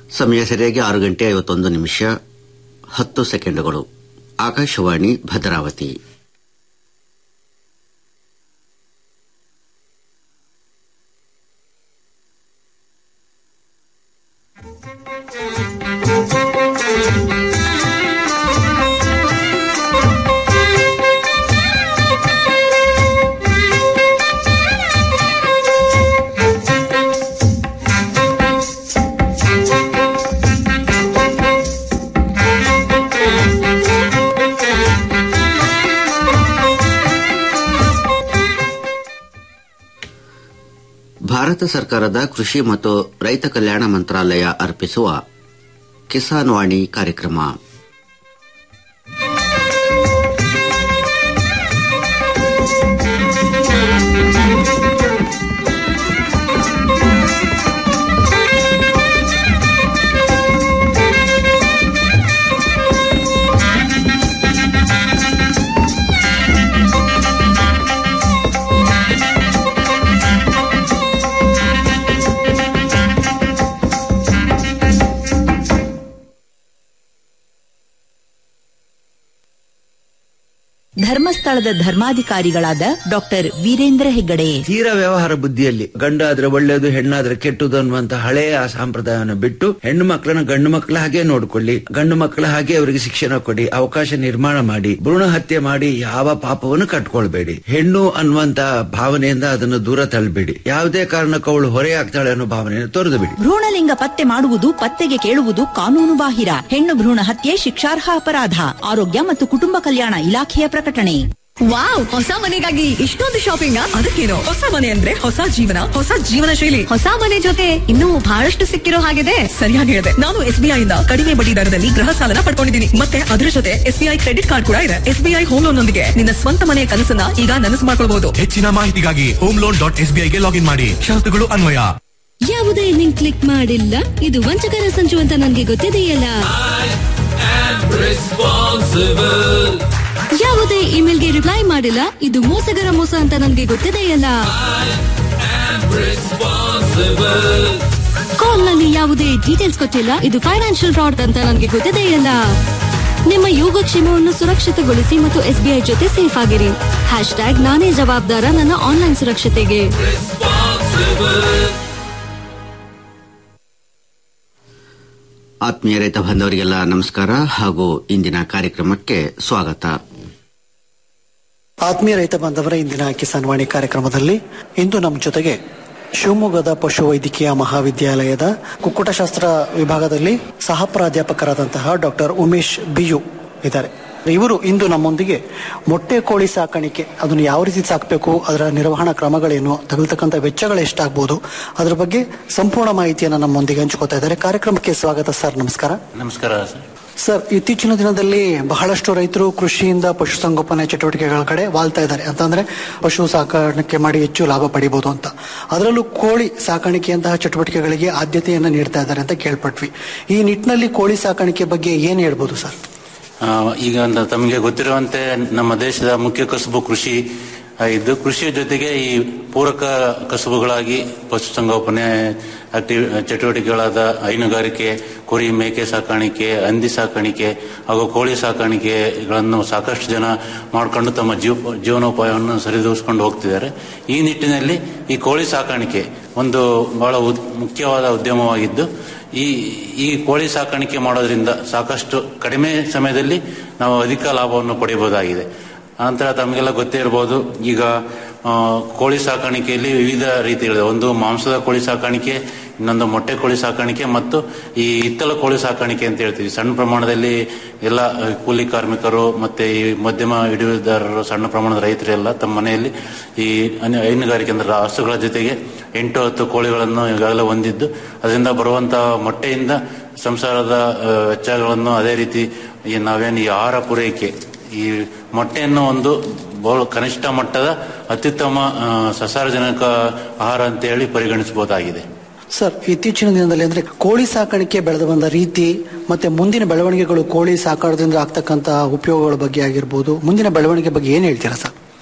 ಸಮಯ ಸರಿಯಾಗಿ ಆರು ಗಂಟೆ ಐವತ್ತೊಂದು ನಿಮಿಷ ಹತ್ತು ಸೆಕೆಂಡುಗಳು ಆಕಾಶವಾಣಿ ಭದ್ರಾವತಿ ಭಾರತ ಸರ್ಕಾರದ ಕೃಷಿ ಮತ್ತು ರೈತ ಕಲ್ಯಾಣ ಮಂತ್ರಾಲಯ ಅರ್ಪಿಸುವ ಕಿಸಾನ್ ವಾಣಿ ಕಾರ್ಯಕ್ರಮ ಧರ್ಮಸ್ಥಳದ ಧರ್ಮಾಧಿಕಾರಿಗಳಾದ ಡಾಕ್ಟರ್ ವೀರೇಂದ್ರ ಹೆಗ್ಗಡೆ ತೀರ ವ್ಯವಹಾರ ಬುದ್ಧಿಯಲ್ಲಿ ಗಂಡಾದ್ರೆ ಒಳ್ಳೇದು ಹೆಣ್ಣಾದ್ರೆ ಕೆಟ್ಟದು ಅನ್ನುವಂತ ಹಳೆಯ ಆ ಸಂಪ್ರದಾಯವನ್ನು ಬಿಟ್ಟು ಹೆಣ್ಣು ಮಕ್ಕಳನ್ನ ಗಂಡು ಮಕ್ಕಳ ಹಾಗೆ ನೋಡ್ಕೊಳ್ಳಿ ಗಂಡು ಮಕ್ಕಳ ಹಾಗೆ ಅವರಿಗೆ ಶಿಕ್ಷಣ ಕೊಡಿ ಅವಕಾಶ ನಿರ್ಮಾಣ ಮಾಡಿ ಭ್ರೂಣ ಹತ್ಯೆ ಮಾಡಿ ಯಾವ ಪಾಪವನ್ನು ಕಟ್ಕೊಳ್ಬೇಡಿ ಹೆಣ್ಣು ಅನ್ನುವಂತ ಭಾವನೆಯಿಂದ ಅದನ್ನು ದೂರ ತಳ್ಳಬೇಡಿ ಯಾವುದೇ ಕಾರಣಕ್ಕೂ ಅವಳು ಹೊರೆಯಾಗ್ತಾಳೆ ಅನ್ನೋ ಭಾವನೆಯನ್ನು ತೊರೆದು ಬಿಡಿ ಭ್ರೂಣಲಿಂಗ ಪತ್ತೆ ಮಾಡುವುದು ಪತ್ತೆಗೆ ಕೇಳುವುದು ಕಾನೂನು ಬಾಹಿರ ಹೆಣ್ಣು ಭ್ರೂಣ ಹತ್ಯೆ ಶಿಕ್ಷಾರ್ಹ ಅಪರಾಧ ಆರೋಗ್ಯ ಮತ್ತು ಕುಟುಂಬ ಕಲ್ಯಾಣ ಇಲಾಖೆಯ ಪ್ರಕಟಣೆ ವಾವ್ ಹೊಸ ಮನೆಗಾಗಿ ಇಷ್ಟೊಂದು ಶಾಪಿಂಗ್ ಅದಕ್ಕೇನು ಹೊಸ ಮನೆ ಅಂದ್ರೆ ಹೊಸ ಜೀವನ ಹೊಸ ಜೀವನ ಶೈಲಿ ಹೊಸ ಮನೆ ಜೊತೆ ಇನ್ನೂ ಬಹಳಷ್ಟು ಸಿಕ್ಕಿರೋ ಹಾಗಿದೆ ಸರಿಯಾಗಿ ಹೇಳಿದೆ ನಾನು ಎಸ್ಬಿಐ ಇಂದ ಕಡಿಮೆ ಬಡ್ಡಿ ದರದಲ್ಲಿ ಗೃಹ ಸಾಲನ ಪಡ್ಕೊಂಡಿದ್ದೀನಿ ಮತ್ತೆ ಅದರ ಜೊತೆ ಎಸ್ಬಿಐ ಕ್ರೆಡಿಟ್ ಕಾರ್ಡ್ ಕೂಡ ಇದೆ ಎಸ್ಬಿಐ ಹೋಮ್ ಲೋನ್ ನೊಂದಿಗೆ ನಿನ್ನ ಸ್ವಂತ ಮನೆಯ ಕನಸನ್ನ ಈಗ ನನಸು ಮಾಡ್ಕೊಳ್ಬಹುದು ಹೆಚ್ಚಿನ ಮಾಹಿತಿಗಾಗಿ ಹೋಮ್ ಲೋನ್ ಡಾಟ್ ಎಸ್ಬಿಐಗೆ ಲಾಗಿನ್ ಮಾಡಿ ಷರತ್ತುಗಳು ಅನ್ವಯ ಯಾವುದೇ ಲಿಂಕ್ ಕ್ಲಿಕ್ ಮಾಡಿಲ್ಲ ಇದು ವಂಚಕರ ಸಂಚು ಅಂತ ನನಗೆ ಗೊತ್ತಿದೆಯಲ್ಲ ಯಾವುದೇ ಇಮೇಲ್ಗೆ ರಿಪ್ಲೈ ಮಾಡಿಲ್ಲ ಇದು ಮೋಸಗರ ಮೋಸ ಅಂತ ನನಗೆ ಗೊತ್ತಿದೆಯಲ್ಲ ಕಾಲ್ ನಲ್ಲಿ ಯಾವುದೇ ಡೀಟೇಲ್ಸ್ ಕೊಟ್ಟಿಲ್ಲ ಇದು ಫೈನಾನ್ಷಿಯಲ್ ಫ್ರಾಡ್ ಅಂತ ನನಗೆ ಗೊತ್ತಿದೆಯಲ್ಲ ನಿಮ್ಮ ಯೋಗಕ್ಷೇಮವನ್ನು ಸುರಕ್ಷಿತಗೊಳಿಸಿ ಮತ್ತು ಎಸ್ಬಿಐ ಜೊತೆ ಸೇಫ್ ಆಗಿರಿ ಹ್ಯಾಶ್ ಟ್ಯಾಗ್ ನಾನೇ ಜವಾಬ್ದಾರ ನನ್ನ ಆನ್ಲೈನ್ ಸುರಕ್ಷತೆಗೆ ಆತ್ಮೀಯ ರೈತ ಬಾಂಧವರಿಗೆಲ್ಲ ನಮಸ್ಕಾರ ಹಾಗೂ ಇಂದಿನ ಕಾರ್ಯಕ್ರಮಕ್ಕೆ ಸ್ವಾಗತ ಆತ್ಮೀಯ ರೈತ ಬಾಂಧವರ ಇಂದಿನ ಕಿಸಾನ್ ವಾಣಿ ಕಾರ್ಯಕ್ರಮದಲ್ಲಿ ಇಂದು ನಮ್ಮ ಜೊತೆಗೆ ಶಿವಮೊಗ್ಗದ ಪಶುವೈದ್ಯಕೀಯ ಮಹಾವಿದ್ಯಾಲಯದ ಕುಕ್ಕುಟಶಾಸ್ತ್ರ ವಿಭಾಗದಲ್ಲಿ ಸಹ ಪ್ರಾಧ್ಯಾಪಕರಾದಂತಹ ಡಾಕ್ಟರ್ ಉಮೇಶ್ ಬಿಯು ಇದ್ದಾರೆ ಇವರು ಇಂದು ನಮ್ಮೊಂದಿಗೆ ಮೊಟ್ಟೆ ಕೋಳಿ ಸಾಕಾಣಿಕೆ ಅದನ್ನು ಯಾವ ರೀತಿ ಸಾಕಬೇಕು ಅದರ ನಿರ್ವಹಣಾ ಕ್ರಮಗಳೇನು ತಗಲ್ತಕ್ಕಂಥ ವೆಚ್ಚಗಳು ಎಷ್ಟಾಗ್ಬೋದು ಅದರ ಬಗ್ಗೆ ಸಂಪೂರ್ಣ ಮಾಹಿತಿಯನ್ನು ನಮ್ಮೊಂದಿಗೆ ಹಂಚ್ಕೋತಾ ಇದ್ದಾರೆ ಕಾರ್ಯಕ್ರಮಕ್ಕೆ ಸ್ವಾಗತ ಸರ್ ನಮಸ್ಕಾರ ನಮಸ್ಕಾರ ಸರ್ ಸರ್ ಇತ್ತೀಚಿನ ದಿನದಲ್ಲಿ ಬಹಳಷ್ಟು ರೈತರು ಕೃಷಿಯಿಂದ ಪಶುಸಂಗೋಪನೆ ಚಟುವಟಿಕೆಗಳ ಕಡೆ ವಾಲ್ತಾ ಇದ್ದಾರೆ ಅಂತಂದ್ರೆ ಪಶು ಸಾಕಾಣಿಕೆ ಮಾಡಿ ಹೆಚ್ಚು ಲಾಭ ಪಡಿಬಹುದು ಅಂತ ಅದರಲ್ಲೂ ಕೋಳಿ ಸಾಕಾಣಿಕೆಯಂತಹ ಚಟುವಟಿಕೆಗಳಿಗೆ ಆದ್ಯತೆಯನ್ನು ನೀಡ್ತಾ ಇದ್ದಾರೆ ಅಂತ ಕೇಳ್ಪಟ್ವಿ ಈ ನಿಟ್ಟಿನಲ್ಲಿ ಕೋಳಿ ಸಾಕಾಣಿಕೆ ಬಗ್ಗೆ ಏನ್ ಹೇಳ್ಬೋದು ಸರ್ ಆ, ಈಗ ಒಂದು ತಮಗೆ ಗೊತ್ತಿರುವಂತೆ ನಮ್ಮ ದೇಶದ ಮುಖ್ಯ ಕಸುಬು ಕೃಷಿ ಆ, ಇದ್ದು ಕೃಷಿಯ ಜೊತೆಗೆ ಈ ಪೂರಕ ಕಸುಬುಗಳಾಗಿ ಪಶುಸಂಗೋಪನೆ ಆಕ್ಟಿವ್ ಚಟುವಟಿಕೆಗಳಾದ ಹೈನುಗಾರಿಕೆ ಕುರಿ ಮೇಕೆ ಸಾಕಾಣಿಕೆ ಹಂದಿ ಸಾಕಾಣಿಕೆ ಹಾಗೂ ಕೋಳಿ ಸಾಕಾಣಿಕೆಗಳನ್ನು ಸಾಕಷ್ಟು ಜನ ಮಾಡಿಕೊಂಡು ತಮ್ಮ ಜೀವ ಜೀವನೋಪಾಯವನ್ನು ಸರಿದೂಗಿಸ್ಕೊಂಡು ಹೋಗ್ತಿದ್ದಾರೆ ಈ ನಿಟ್ಟಿನಲ್ಲಿ ಈ ಕೋಳಿ ಸಾಕಾಣಿಕೆ ಒಂದು ಬಹಳ ಉದ್- ಮುಖ್ಯವಾದ ಉದ್ಯಮವಾಗಿದ್ದು ಈ ಈ ಕೋಳಿ ಸಾಕಾಣಿಕೆ ಮಾಡೋದ್ರಿಂದ ಸಾಕಷ್ಟು ಕಡಿಮೆ ಸಮಯದಲ್ಲಿ ನಾವು ಅಧಿಕ ಲಾಭವನ್ನು ಪಡೆಯಬಹುದಾಗಿದೆ ನಂತರ ತಮಗೆಲ್ಲ ಗೊತ್ತೇ ಇರಬಹುದು ಈಗ ಆ, ಕೋಳಿ ಸಾಕಾಣಿಕೆಯಲ್ಲಿ ವಿವಿಧ ರೀತಿಗಳಿದೆ ಒಂದು ಮಾಂಸದ ಕೋಳಿ ಸಾಕಾಣಿಕೆ ಇನ್ನೊಂದು ಮೊಟ್ಟೆ ಕೋಳಿ ಸಾಕಾಣಿಕೆ ಮತ್ತು ಈ ಇತ್ತಲ ಕೋಳಿ ಸಾಕಾಣಿಕೆ ಅಂತ ಹೇಳ್ತೀವಿ ಸಣ್ಣ ಪ್ರಮಾಣದಲ್ಲಿ ಎಲ್ಲ ಆ, ಕೂಲಿ ಕಾರ್ಮಿಕರು ಮತ್ತೆ ಈ ಮಧ್ಯಮ ಹಿಡಿಯುವುದಾರರು ಸಣ್ಣ ಪ್ರಮಾಣದ ರೈತರೆಲ್ಲ ತಮ್ಮ ಮನೆಯಲ್ಲಿ ಈ ಹೈನು- ಹೈನುಗಾರಿಕೆ ಅಂದ್ರೆ ಹಸುಗಳ ಜೊತೆಗೆ ಎಂಟು ಹತ್ತು ಕೋಳಿಗಳನ್ನು ಈಗಾಗಲೇ ಹೊಂದಿದ್ದು ಅದರಿಂದ ಬರುವಂತಹ ಮೊಟ್ಟೆಯಿಂದ ಸಂಸಾರದ ಆ, ವೆಚ್ಚಗಳನ್ನು ಅದೇ ರೀತಿ ಈ ನಾವೇನು ಈ ಆಹಾರ ಪೂರೈಕೆ ಈ ಮೊಟ್ಟೆಯನ್ನು ಒಂದು ಬಹು ಕನಿಷ್ಠ ಮಟ್ಟದ ಅತ್ಯುತ್ತಮ ಆ, ಸಸಾರಜನಕ ಆಹಾರ ಅಂತ ಹೇಳಿ ಪರಿಗಣಿಸಬಹುದಾಗಿದೆ ಸರ್ ಇತ್ತೀಚಿನ ದಿನದಲ್ಲಿ ಅಂದ್ರೆ ಕೋಳಿ ಸಾಕಾಣಿಕೆ ಬೆಳೆದು ಬಂದ ರೀತಿ ಮತ್ತೆ ಮುಂದಿನ ಬೆಳವಣಿಗೆಗಳು ಕೋಳಿ ಸಾಕಾರದಿಂದ ಆಗ್ತಕ್ಕಂತಹ ಉಪಯೋಗಗಳ ಬಗ್ಗೆ ಆಗಿರ್ಬೋದು ಮುಂದಿನ ಬೆಳವಣಿಗೆ ಬಗ್ಗೆ ಏನ್ ಹೇಳ್ತೀರಾ ಸರ್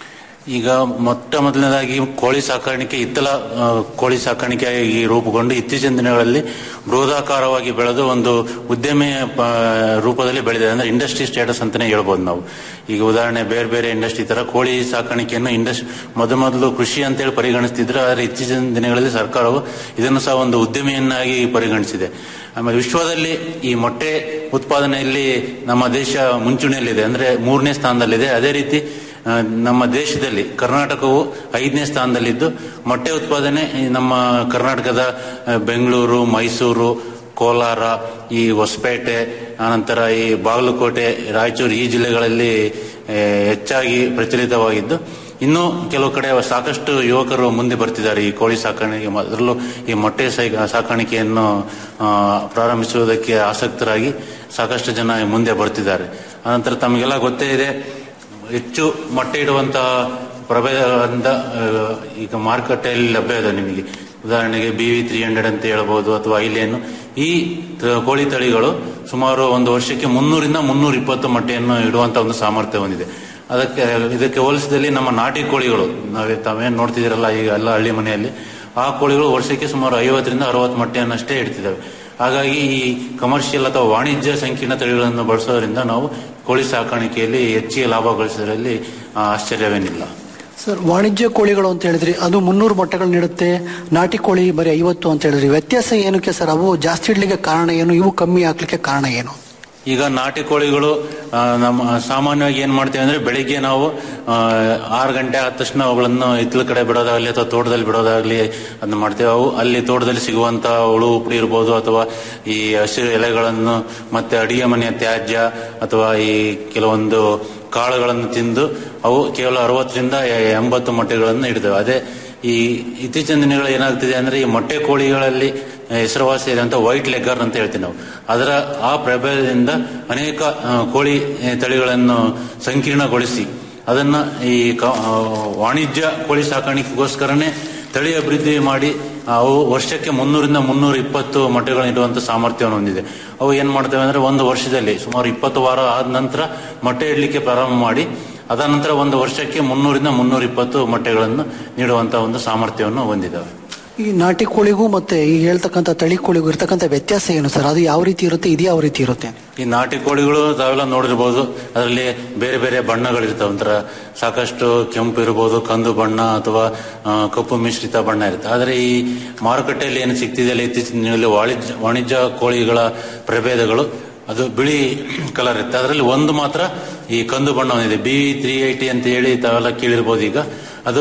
ಈಗ ಮೊಟ್ಟ ಮೊದಲನೇದಾಗಿ ಕೋಳಿ ಸಾಕಾಣಿಕೆ ಇತ್ತಲ ಆ, ಕೋಳಿ ಸಾಕಾಣಿಕೆಯಾಗಿ ರೂಪುಗೊಂಡು ಇತ್ತೀಚಿನ ದಿನಗಳಲ್ಲಿ ಬೃಹದಾಕಾರವಾಗಿ ಬೆಳೆದು ಒಂದು ಉದ್ಯಮಿ ಪ- ರೂಪದಲ್ಲಿ ಬೆಳೆದಿದೆ ಅಂದ್ರೆ ಇಂಡಸ್ಟ್ರಿ ಸ್ಟೇಟಸ್ ಅಂತಾನೆ ಹೇಳ್ಬೋದು ನಾವು ಈಗ ಉದಾಹರಣೆ ಬೇರೆ ಬೇರೆ ಇಂಡಸ್ಟ್ರಿ ತರ ಕೋಳಿ ಸಾಕಾಣಿಕೆಯನ್ನು ಇಂಡಸ್ಟ್ರಿ ಮೊದಲು ಮೊದಲು ಕೃಷಿ ಅಂತೇಳಿ ಪರಿಗಣಿಸ್ತಿದ್ರು ಆದರೆ ಇತ್ತೀಚಿನ ದಿನಗಳಲ್ಲಿ ಸರ್ಕಾರವು ಇದನ್ನು ಸಹ ಒಂದು ಉದ್ಯಮಿಯನ್ನಾಗಿ ಪರಿಗಣಿಸಿದೆ ಆಮೇಲೆ ವಿಶ್ವದಲ್ಲಿ ಈ ಮೊಟ್ಟೆ ಉತ್ಪಾದನೆಯಲ್ಲಿ ನಮ್ಮ ದೇಶ ಮುಂಚೂಣಿಯಲ್ಲಿದೆ ಅಂದ್ರೆ ಮೂರನೇ ಸ್ಥಾನದಲ್ಲಿದೆ ಅದೇ ರೀತಿ ಆ, ನಮ್ಮ ದೇಶದಲ್ಲಿ ಕರ್ನಾಟಕವು ಐದನೇ ಸ್ಥಾನದಲ್ಲಿದ್ದು ಮೊಟ್ಟೆ ಉತ್ಪಾದನೆ ಈ ನಮ್ಮ ಕರ್ನಾಟಕದ ಆ, ಬೆಂಗಳೂರು ಮೈಸೂರು ಕೋಲಾರ ಈ ಹೊಸಪೇಟೆ ಆನಂತರ ಈ ಬಾಗಲಕೋಟೆ ರಾಯಚೂರು ಈ ಜಿಲ್ಲೆಗಳಲ್ಲಿ ಆ, ಹೆಚ್ಚಾಗಿ ಪ್ರಚಲಿತವಾಗಿದ್ದು ಇನ್ನು ಕೆಲವು ಕಡೆ ಸಾಕಷ್ಟು ಯುವಕರು ಮುಂದೆ ಬರ್ತಿದ್ದಾರೆ ಈ ಕೋಳಿ ಸಾಕಾಣಿಕೆ ಅದರಲ್ಲೂ ಈ ಮೊಟ್ಟೆ ಸೈ- ಸಾಕಾಣಿಕೆಯನ್ನು ಆ, ಪ್ರಾರಂಭಿಸುವುದಕ್ಕೆ ಆಸಕ್ತರಾಗಿ ಸಾಕಷ್ಟು ಜನ ಮುಂದೆ ಬರ್ತಿದ್ದಾರೆ ಅನಂತರ ತಮಗೆಲ್ಲ ಗೊತ್ತೇ ಇದೆ ಹೆಚ್ಚು ಮೊಟ್ಟೆ ಇಡುವಂತಹ ಪ್ರಭೇದಗಳಿಂದ ಆ, ಈಗ ಮಾರುಕಟ್ಟೆಯಲ್ಲಿ ಲಭ್ಯ ಇದೆ ನಿಮಗೆ ಉದಾಹರಣೆಗೆ ಬಿ ವಿ ತ್ರೀ ಹಂಡ್ರೆಡ್ ಅಂತ ಹೇಳ್ಬೋದು ಅಥವಾ ಐಲೇನು ಈ ತ- ಕೋಳಿ ತಳಿಗಳು ಸುಮಾರು ಒಂದು ವರ್ಷಕ್ಕೆ ಮುನ್ನೂರಿಂದ ಮುನ್ನೂರ ಇಪ್ಪತ್ತು ಮೊಟ್ಟೆಯನ್ನು ಇಡುವಂತ ಒಂದು ಸಾಮರ್ಥ್ಯ ಹೊಂದಿದೆ ಅದಕ್ಕೆ ಇದಕ್ಕೆ ಹೋಲಿಸಿದಲ್ಲಿ ನಮ್ಮ ನಾಟಿ ಕೋಳಿಗಳು ನಾವೇ ತಾವೇನು ನೋಡ್ತಿದ್ದೀರಲ್ಲ ಈಗ ಎಲ್ಲ ಹಳ್ಳಿ ಮನೆಯಲ್ಲಿ ಆ ಕೋಳಿಗಳು ವರ್ಷಕ್ಕೆ ಸುಮಾರು ಐವತ್ತರಿಂದ ಅರವತ್ತು ಮೊಟ್ಟೆಯನ್ನಷ್ಟೇ ಇಡ್ತಿದ್ದಾವೆ ಹಾಗಾಗಿ ಈ ಕಮರ್ಷಿಯಲ್ ಅಥವಾ ವಾಣಿಜ್ಯ ಸಂಕೀರ್ಣ ತಳಿಗಳನ್ನು ಬಳಸೋದ್ರಿಂದ ನಾವು ಕೋಳಿ ಸಾಕಾಣಿಕೆಯಲ್ಲಿ ಹೆಚ್ಚಿಗೆ ಲಾಭ ಗಳಿಸೋದ್ರಲ್ಲಿ ಆ, ಆಶ್ಚರ್ಯವೇನಿಲ್ಲ ಸರ್ ವಾಣಿಜ್ಯ ಕೋಳಿಗಳು ಅಂತ ಹೇಳಿದ್ರಿ ಅದು ಮುನ್ನೂರು ಮೊಟ್ಟೆಗಳು ನೀಡುತ್ತೆ ನಾಟಿ ಕೋಳಿ ಬರೀ ಐವತ್ತು ಅಂತ ಹೇಳಿದ್ರಿ ವ್ಯತ್ಯಾಸ ಏನಕ್ಕೆ ಸರ್ ಅವು ಜಾಸ್ತಿ ಇಡ್ಲಿಕ್ಕೆ ಕಾರಣ ಏನು ಇವು ಕಮ್ಮಿ ಹಾಕ್ಲಿಕ್ಕೆ ಕಾರಣ ಏನು ಈಗ ನಾಟಿ ಕೋಳಿಗಳು ಆ, ನಮ್ಮ ಸಾಮಾನ್ಯವಾಗಿ ಏನ್ ಮಾಡ್ತೇವೆ ಅಂದ್ರೆ ಬೆಳಿಗ್ಗೆ ನಾವು ಆ, ಆರು ಗಂಟೆ ಆದ ತಕ್ಷಣ ಅವುಗಳನ್ನು ಹಿತ್ತಲ ಕಡೆ ಬಿಡೋದಾಗ್ಲಿ ಅಥವಾ ತೋಟದಲ್ಲಿ ಬಿಡೋದಾಗ್ಲಿ ಅದನ್ನ ಮಾಡ್ತೇವೆ ಅವು ಅಲ್ಲಿ ತೋಟದಲ್ಲಿ ಸಿಗುವಂತ ಹುಳು ಉಪ್ಪಡಿ ಇರ್ಬೋದು ಅಥವಾ ಈ ಹಸಿರು ಎಲೆಗಳನ್ನು ಮತ್ತೆ ಅಡಿಗೆ ಮನೆಯ ತ್ಯಾಜ್ಯ ಅಥವಾ ಈ ಕೆಲವೊಂದು ಕಾಳುಗಳನ್ನು ತಿಂದು ಅವು ಕೇವಲ ಅರವತ್ತರಿಂದ ಎಂಬತ್ತು ಮೊಟ್ಟೆಗಳನ್ನು ಇಡ್ತವೆ ಅದೇ ಈ ಇತ್ತೀಚಿನ ದಿನಗಳು ಏನಾಗ್ತಿದೆ ಅಂದ್ರೆ ಈ ಮೊಟ್ಟೆ ಕೋಳಿಗಳಲ್ಲಿ ಹೆಸರುವಾಸಿ ಇದೆ ಅಂತ ವೈಟ್ ಲೆಗ್ಗರ್ ಅಂತ ಹೇಳ್ತೀವಿ ನಾವು ಅದರ ಆ ಪ್ರಭೇದದಿಂದ ಅನೇಕ ಆ, ಕೋಳಿ ಆ, ತಳಿಗಳನ್ನು ಸಂಕೀರ್ಣಗೊಳಿಸಿ ಅದನ್ನ ಈ ಕ- ಆ, ವಾಣಿಜ್ಯ ಕೋಳಿ ಸಾಕಾಣಿಕೆಗೋಸ್ಕರನೇ ತಳಿ ಅಭಿವೃದ್ಧಿ ಮಾಡಿ ಅವು ವರ್ಷಕ್ಕೆ ಮುನ್ನೂರಿಂದ ಮುನ್ನೂರ ಇಪ್ಪತ್ತು ಮೊಟ್ಟೆಗಳನ್ನು ಇಡುವಂತ ಸಾಮರ್ಥ್ಯವನ್ನು ಹೊಂದಿದೆ ಅವು ಏನ್ ಮಾಡ್ತವೆ ಅಂದ್ರೆ ಒಂದು ವರ್ಷದಲ್ಲಿ ಸುಮಾರು ಇಪ್ಪತ್ತು ವಾರ ಆದ ನಂತರ ಮೊಟ್ಟೆ ಇಡ್ಲಿಕ್ಕೆ ಪ್ರಾರಂಭ ಮಾಡಿ ಅದ ನಂತರ ಒಂದು ವರ್ಷಕ್ಕೆ ಮುನ್ನೂರಿಂದ ಮುನ್ನೂರ ಇಪ್ಪತ್ತು ಮೊಟ್ಟೆಗಳನ್ನು ನೀಡುವಂತ ಒಂದು ಸಾಮರ್ಥ್ಯವನ್ನು ಹೊಂದಿದ್ದಾವೆ ಈ ನಾಟಿ ಕೋಳಿಗೂ ಮತ್ತೆ ಈಗ ಹೇಳ್ತಕ್ಕಂಥ ತಳಿ ಕೋಳಿಗೂ ಇರ್ತಕ್ಕಂಥ ವ್ಯತ್ಯಾಸ ಏನು ಸರ್ ಅದು ಯಾವ ರೀತಿ ಇರುತ್ತೆ ಇದು ಯಾವ ರೀತಿ ಇರುತ್ತೆ ಈ ನಾಟಿ ಕೋಳಿಗಳು ತಾವೆಲ್ಲ ನೋಡಿರ್ಬೋದು ಅದರಲ್ಲಿ ಬೇರೆ ಬೇರೆ ಬಣ್ಣಗಳಿರ್ತವೆ ಒಂಥರ ಸಾಕಷ್ಟು ಕೆಂಪು ಇರ್ಬೋದು ಕಂದು ಬಣ್ಣ ಅಥವಾ ಆ, ಕಪ್ಪು ಮಿಶ್ರಿತ ಬಣ್ಣ ಇರುತ್ತೆ ಆದರೆ ಈ ಮಾರುಕಟ್ಟೆಯಲ್ಲಿ ಏನು ಸಿಗ್ತಿದೆಯಲ್ಲ ಇತ್ತೀಚಿನ ದಿನಗಳಲ್ಲಿ ವಾಣಿಜ್ಯ ವಾಣಿಜ್ಯ ಕೋಳಿಗಳ ಪ್ರಭೇದಗಳು ಅದು ಬಿಳಿ ಕಲರ್ ಇರುತ್ತೆ ಅದರಲ್ಲಿ ಒಂದು ಮಾತ್ರ ಈ ಕಂದು ಬಣ್ಣ ಹೊಂದಿದೆ ಬಿ ತ್ರೀ ಏಯ್ಟಿ ಅಂತ ಹೇಳಿ ತಾವೆಲ್ಲ ಕೇಳಿರ್ಬೋದು ಈಗ ಅದು